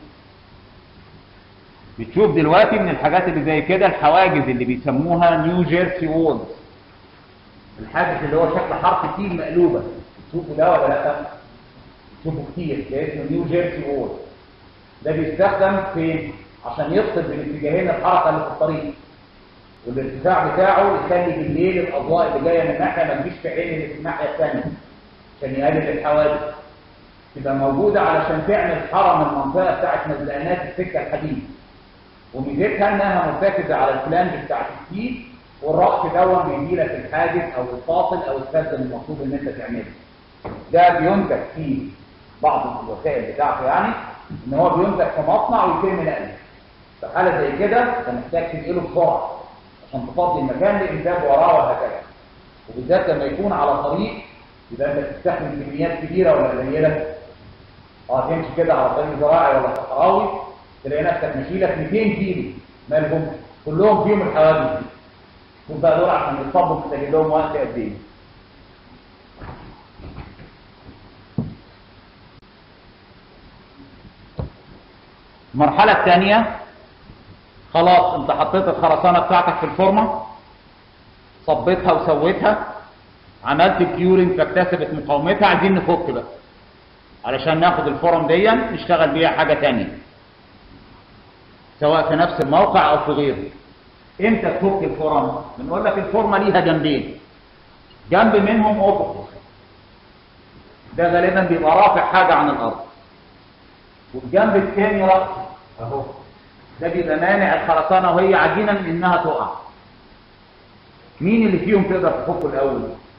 بتشوف دلوقتي من الحاجات اللي زي كده الحواجز اللي بيسموها نيو جيرسي وولز الحاجز اللي هو شكل حرف تي مقلوبة تشوفوا ده ولا لا تشوفوا كتير ده اسمه نيو جيرسي وول ده بيستخدم في عشان يفصل بين اتجاهين الحركة اللي في الطريق والارتفاع بتاعه يخلي بالليل الاضواء اللي جايه من الناحيه ما تجيش في عين اللي في الناحيه الثانيه عشان يقلل الحوادث تبقى موجودة علشان تعمل حرم المنطقة بتاعت مزلقانات السكة الحديد وميزتها انها مرتكزه على الفلانج بتاع السي والرأس دون بيجي لك الحاجز او الفاصل او السد المطلوب ان انت تعمله ده بينتج في بعض الوسائل بتاعته يعني ان هو بينتج في مصنع ويتم نقله في حاله زي كده انت محتاج تنقله بسرعه عشان تفضي المكان لانتاج وراه وهكذا وبالذات لما يكون على طريق يبقى انت بتستخدم كميات كبيره ولا قليله اه تمشي كده على طريق زراعي ولا صحراوي تلاقي نفسك ماشي لك 200 كيلو مالهم كلهم فيهم الحوادث دي شوف بقى دول عشان يتصبوا محتاجين لهم وقت قد ايه المرحلة الثانية خلاص انت حطيت الخرسانة بتاعتك في الفورمة صبيتها وسويتها عملت كيورنج فاكتسبت مقاومتها عايزين نفك بقى علشان ناخد الفورم دي نشتغل بيها حاجة تانية سواء في نفس الموقع او في غيره امتى تفك الفورم بنقول لك الفورمة ليها جنبين جنب منهم افق ده غالبا بيبقى رافع حاجة عن الارض والجنب الثاني رأس اهو ده بيبقى مانع الخرسانة وهي عجينة من انها تقع مين اللي فيهم تقدر تفكه الاول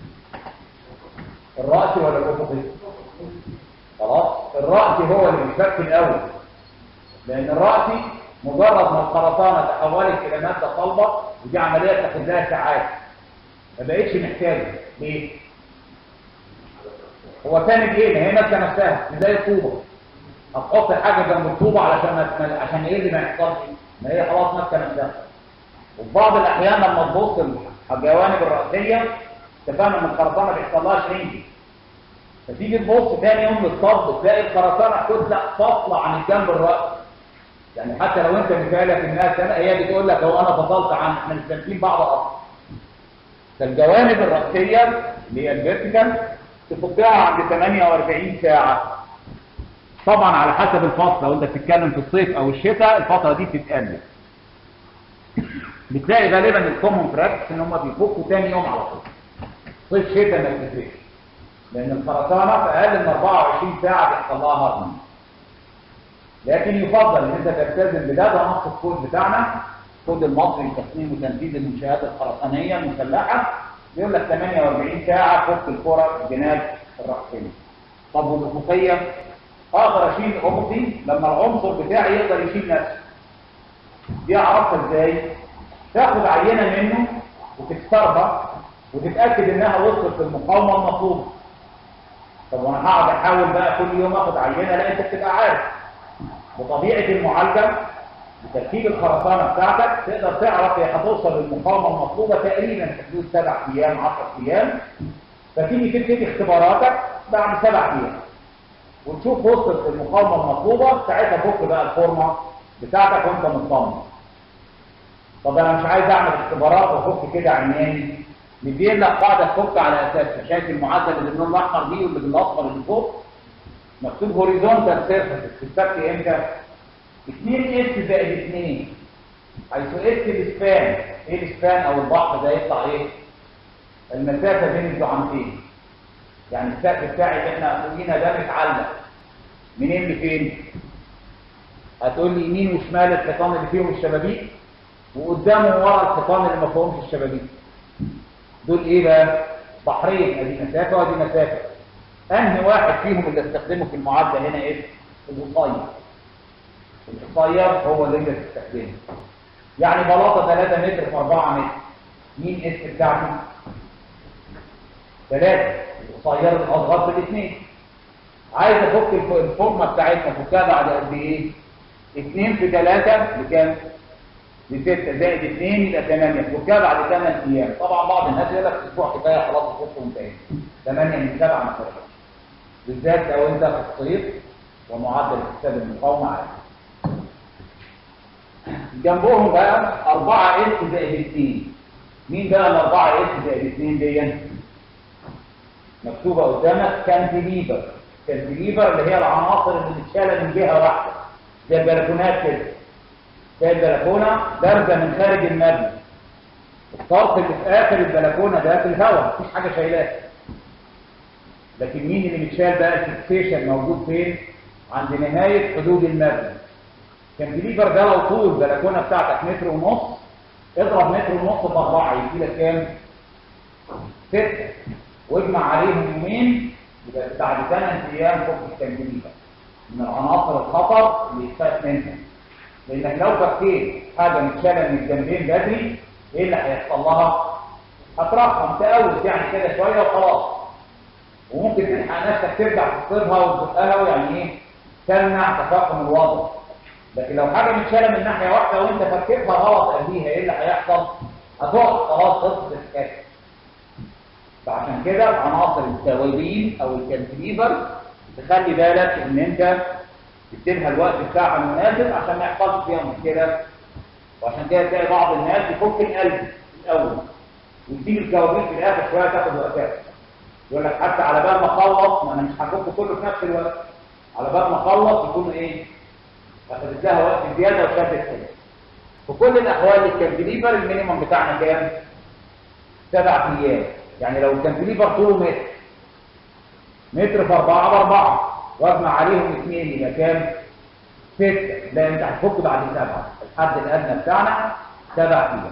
الرأس ولا الافقي خلاص الرأس هو اللي بيفك الاول لان الرأس مجرد ما الخرسانة تحولت الى مادة صلبة ودي عملية تاخد لها ساعات ما بقتش محتاجة ليه هو كانت ايه ما هي مادة نفسها زي الطوبة هتحط حاجه جنب الطوبه علشان ما عشان ايه اللي ما يحصلش ما هي خلاص ماسكه نفسها وفي بعض الاحيان لما تبص الجوانب الرئيسيه تفهم ان الخرسانه بيحصل لها شرينج فتيجي تبص ثاني يوم للصب تلاقي الخرسانه كتله فاصله عن الجنب الرئيسي يعني حتى لو انت مثالك انها سنه هي بتقول لك هو انا فصلت عن احنا مش سالكين بعض اصلا فالجوانب الرئيسيه اللي هي الفيرتيكال تفكها عند 48 ساعه طبعا على حسب الفصل لو انت بتتكلم في الصيف او الشتاء الفتره دي بتتقلل بتلاقي غالبا الكومون براكتس ان هم بيفكوا تاني يوم على طول صيف شتاء ما بتفرقش لان الخرسانه في اقل من 24 ساعه بيحصل لها هضم لكن يفضل ان انت تلتزم بده ده نص الكود بتاعنا الكود المصري لتصميم وتنفيذ المنشآت الخرسانيه المسلحه بيقول لك 48 ساعه فك الكره الجناب الرأسيه طب والافقيه اقدر اشيل افقي لما العنصر بتاعي يقدر يشيل نفسه دي اعرفها ازاي تاخد عينه منه وتكسرها وتتاكد انها وصلت للمقاومه المطلوبه طب وانا هقعد احاول بقى كل يوم اخد عينه لا انت بتبقى عارف بطبيعه المعالجه بتركيب الخرسانه بتاعتك تقدر تعرف هي هتوصل للمقاومه المطلوبه تقريبا في حدود سبع ايام 10 ايام فتيجي تبتدي اختباراتك بعد سبع ايام وتشوف وصلت المقاومه المطلوبه ساعتها فك بقى الفورمه بتاعتك وانت مطمن طب انا مش عايز اعمل اختبارات وافك كده عمياني مدين لك قاعده تفك على اساسها شايف المعدل اللي باللون الاحمر دي واللي بالاصفر اللي فوق مكتوب هوريزونتال سيرفيس بتتفك امتى 2 اس زائد 2 حيث اس الاسبان ايه الاسبان او البحر ده يطلع ايه المسافه بين الزعمتين يعني السقف بتاعي اللي احنا قلنا ده متعلق منين لفين هتقول لي يمين وشمال الحيطان اللي فيهم الشبابيك وقدامه ورا الحيطان اللي ما فيهمش الشبابيك دول ايه بقى بحرين ادي مسافه وادي مسافه انهي واحد فيهم اللي استخدمه في المعادله هنا ايه القصير القصير هو اللي انت تستخدمه يعني بلاطه 3 متر في 4 متر مين اس بتاعته ثلاثة القصير الأصغر في الاثنين عايز أفك الفورمة بتاعتنا فكها بعد قد إيه؟ اثنين في ثلاثة بكام؟ بستة زائد اثنين يبقى ثمانية فكها بعد ثمان أيام طبعا بعض الناس يقول لك أسبوع كفاية خلاص الفك وانتهينا ثمانية من سبعة ما فرقش بالذات لو أنت في الصيف ومعدل حساب المقاومة عالي جنبهم بقى 4 اس زائد 2 مين بقى ال 4 اس زائد 2 دي؟ مكتوبة قدامك كانتليفر كانتليفر اللي هي العناصر اللي متشالة من جهة واحدة زي البلكونات كده زي البلكونة بارزة من خارج المبنى الطرف اللي في آخر البلكونة ده في الهواء مفيش حاجة شايلاه لكن مين اللي متشال بقى الفيكسيشن موجود فين؟ عند نهاية حدود المبنى الكانتليفر ده لو طول البلكونه بتاعتك متر ونص اضرب متر ونص في اربعه يجي لك كام؟ ستة واجمع عليهم يومين يبقى بعد ثمان ايام فوق الكانتليفر من العناصر الخطر اللي يخاف منها لانك لو فكيت حاجه متشاله من الجنبين بدري ايه اللي هيحصل لها؟ هترقم تقوس يعني كده شويه وخلاص وممكن تلحق نفسك ترجع تصيبها وتزقها يعني ايه؟ تمنع تفاقم الوضع لكن لو حاجه متشاله من ناحيه واحده وانت فكيتها غلط قبليها ايه اللي هيحصل؟ هتقع خلاص خلصت الحكايه فعشان كده عناصر التوابين او الكانتليفر تخلي بالك ان انت تديلها الوقت بتاعها المناسب عشان ما يحصلش فيها مشكله وعشان كده تلاقي بعض الناس يفك القلب الاول وتسيب الكوابيس في الاخر شويه تاخد وقتها يقول لك حتى على بال ما اخلص ما انا مش هفك كله في نفس الوقت على بال ما اخلص يكون ايه اخذت لها وقت زياده وشدت كده في كل الاحوال الكانتليفر المينيمم بتاعنا كام؟ سبع ايام يعني لو الكانتليفر طوله متر متر في أربعة بأربعة واجمع عليهم اثنين يبقى كام؟ ستة لا انت هتفك بعد سبعة الحد الأدنى بتاعنا سبع أيام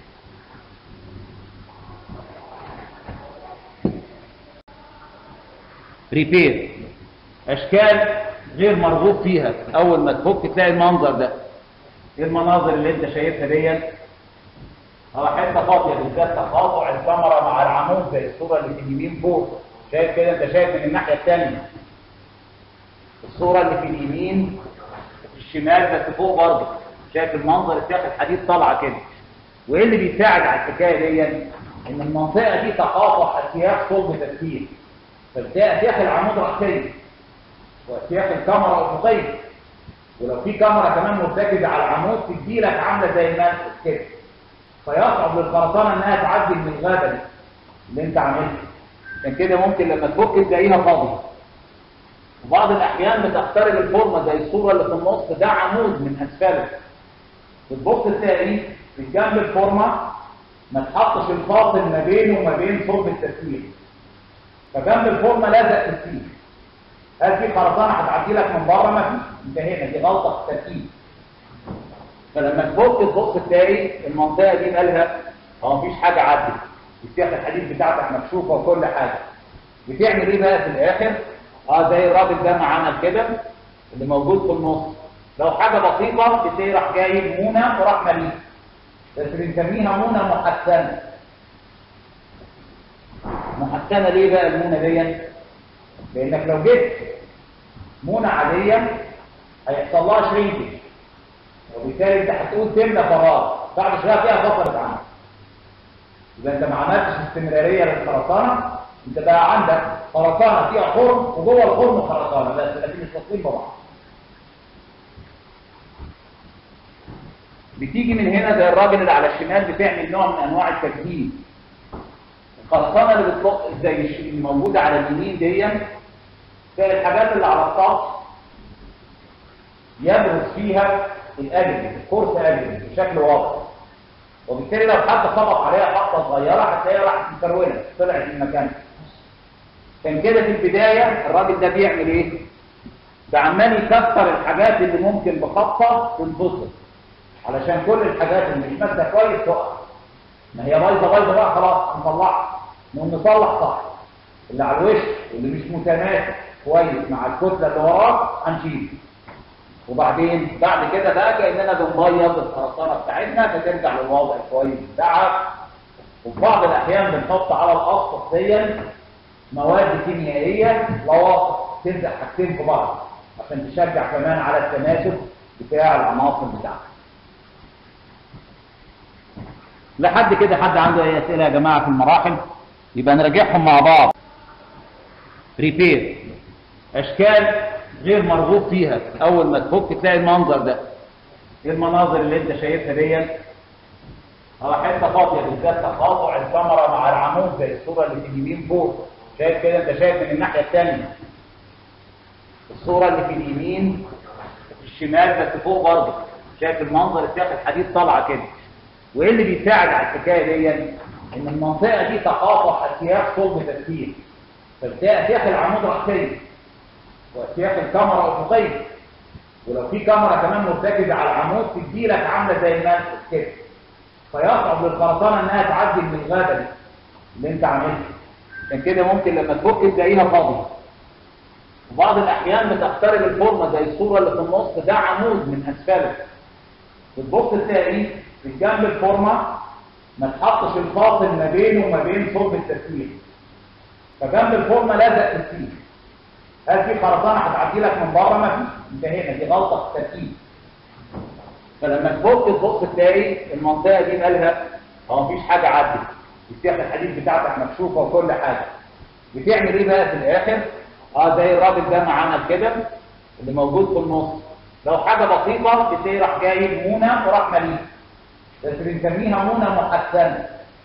ريبير أشكال غير مرغوب فيها أول ما تفك تلاقي المنظر ده ايه المناظر اللي انت شايفها ديت اه حته فاضيه بالذات تقاطع الكاميرا مع العمود زي الصوره اللي في اليمين فوق شايف كده انت شايف من الناحيه الثانيه الصوره اللي في اليمين في الشمال بس فوق برضه شايف المنظر اتاخد حديد طالعه كده وايه اللي بيساعد على الحكايه دي ان المنطقه دي تقاطع اسياخ صلب تركيب فبتلاقي اسياخ العمود راسيه واسياخ الكاميرا افقيه ولو في كاميرا كمان مرتكزه على العمود تدي لك عامله زي المنفذ كده فيصعب للخرسانه انها تعدي من الغابه دي اللي انت عاملها عشان كده ممكن لما تفك تلاقيها فاضيه وبعض الاحيان بتخترب الفورمه زي الصوره اللي في النص ده عمود من اسفله بتبص تلاقي في جنب الفورمه ما تحطش الفاصل ما بينه وما بين صلب التسليح فجنب الفورمه لازق تسليح هل في خرسانه هتعدي لك من بره ما فيش انتهينا دي غلطه في التركيب فلما تفك تبص تلاقي المنطقه دي مالها هو مفيش حاجه عدت السياخ الحديد بتاعتك مكشوفه وكل حاجه بتعمل ايه بقى في الاخر اه زي الراجل ده ما عمل كده اللي موجود في النص لو حاجه بسيطه بتلاقي راح جايب مونه وراح مليء بس بنسميها مونه محسنه محسنه ليه بقى المونه دي لانك لو جبت مونه عاديه هيحصل لها شرينكج وبالتالي انت هتقول تملى فراغ بعد شويه فيها فصلت عنك يبقى انت ما عملتش استمراريه للخرسانه انت بقى عندك خرسانه فيها خرم وجوه الخرم خرسانه بس لكن مش واصلين ببعض بتيجي من هنا زي الراجل اللي على الشمال بتعمل نوع من انواع التجديد الخرسانه اللي بتطلق زي الموجوده على اليمين دي تلاقي الحاجات اللي على السطح يبرز فيها الاجل الكورس اجل بشكل واضح وبالتالي لو حد خبط عليها خبطه صغيره هتلاقيها راحت مكروله طلعت من مكانها كان كده في البدايه الراجل ده بيعمل ايه ده عمال يكسر الحاجات اللي ممكن بخبطه تنفصل علشان كل الحاجات اللي مش ماسكه كويس تقع ما هي بايظه بايظه بقى خلاص نطلعها نقوم نصلح صح اللي على الوش واللي مش متماسك كويس مع الكتله اللي وراه هنشيله وبعدين بعد كده بقى كاننا بنبيض الخرسانه بتاعتنا فترجع للوضع الكويس بتاعها وفي بعض الاحيان بنحط على الاسطح دي مواد كيميائيه لواصق تلزق حاجتين في بعض عشان تشجع كمان على التماسك بتاع العناصر بتاعتها لحد كده حد عنده اي اسئله يا جماعه في المراحل يبقى نراجعهم مع بعض ريبير اشكال غير مرغوب فيها اول ما تفك تلاقي المنظر ده ايه المناظر اللي انت شايفها دي اه حته فاضيه بالذات تقاطع الكاميرا مع العمود زي الصوره اللي في اليمين فوق شايف كده انت شايف من الناحيه الثانيه الصوره اللي في اليمين في الشمال بس فوق برضه شايف المنظر اتاخد حديد طالعه كده وايه اللي بيساعد على الحكايه دي ان المنطقه دي تقاطع اسياخ صلب تركيب فبتلاقي اسياخ العمود راسيه واسياخ الكاميرا افقيه ولو في كاميرا كمان مرتكزه على العمود تديلك عامله زي المنفذ كده فيصعب للخرسانه انها تعدي من الغابه دي اللي انت عاملها عشان كده ممكن لما تفك تلاقيها فاضيه وبعض الاحيان بتقترب الفورمه زي الصوره اللي في النص ده عمود من اسفله بتبص تلاقي في جنب الفورمه ما تحطش الفاصل ما بينه وما بين صلب التسليح فجنب الفورمه لازق تسليح هل في خرسانه هتعدي لك من بره ما فيش انتهينا دي غلطه في التركيب فلما تفك تبص تلاقي المنطقه دي مالها هو مفيش حاجه عدت السياخ الحديد بتاعتك مكشوفه وكل حاجه بتعمل ايه بقى في الاخر اه زي الراجل ده معانا كده اللي موجود في النص لو حاجه بسيطه بتلاقي راح جايب مونه وراح مليء بس بنسميها مونه محسنه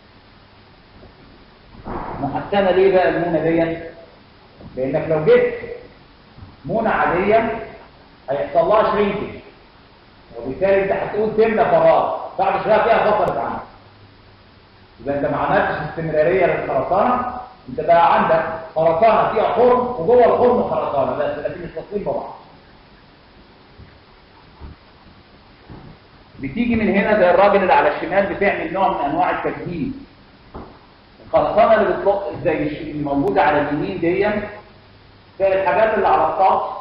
محسنه ليه بقى المونه دي لانك لو جبت مونه عاديه هيحصل لها شرينكج وبالتالي انت هتقول تملى فراغ بعد شويه فيها فصلت عنك يبقى انت ما عملتش استمراريه للخرسانه انت بقى عندك خرسانه فيها خرم وجوه الخرم خرسانه بس لكن مش واصلين ببعض بتيجي من هنا زي الراجل اللي على الشمال بتعمل نوع من انواع التجهيز الخرسانه اللي بتطلق زي اللي موجوده على اليمين دي زي الحاجات اللي على السطح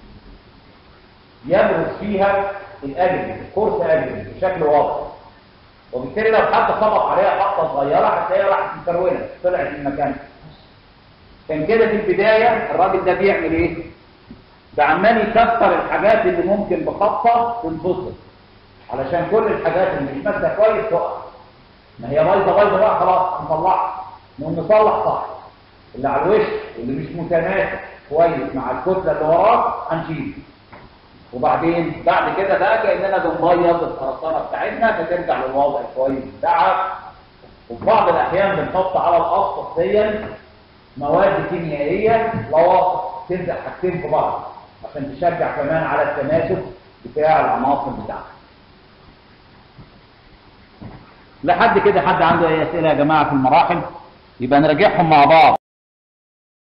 يبرز فيها الاجل كورس اجل بشكل واضح وبالتالي لو حد طبق عليها خطه صغيره هتلاقيها راحت مكرونه طلعت من مكانها كان كده في البدايه الراجل ده بيعمل ايه ده عمال يكسر الحاجات اللي ممكن بخطه تنفصل علشان كل الحاجات اللي مش ماسكه كويس تقع ما هي بايظه بايظه بقى خلاص هنطلعها نقوم نصلح صح اللي على الوش واللي مش متناسق كويس مع الكتله اللي وراه هنشيله وبعدين بعد كده بقى كاننا بنبيض الخرسانه بتاعتنا فترجع للوضع الكويس بتاعها وفي بعض الاحيان بنحط على الاسطح دي مواد كيميائيه لواصق تلزق حاجتين في بعض عشان تشجع كمان على التماسك بتاع العناصر بتاعتها لحد كده حد عنده اي اسئله يا جماعه في المراحل يبقى نراجعهم مع بعض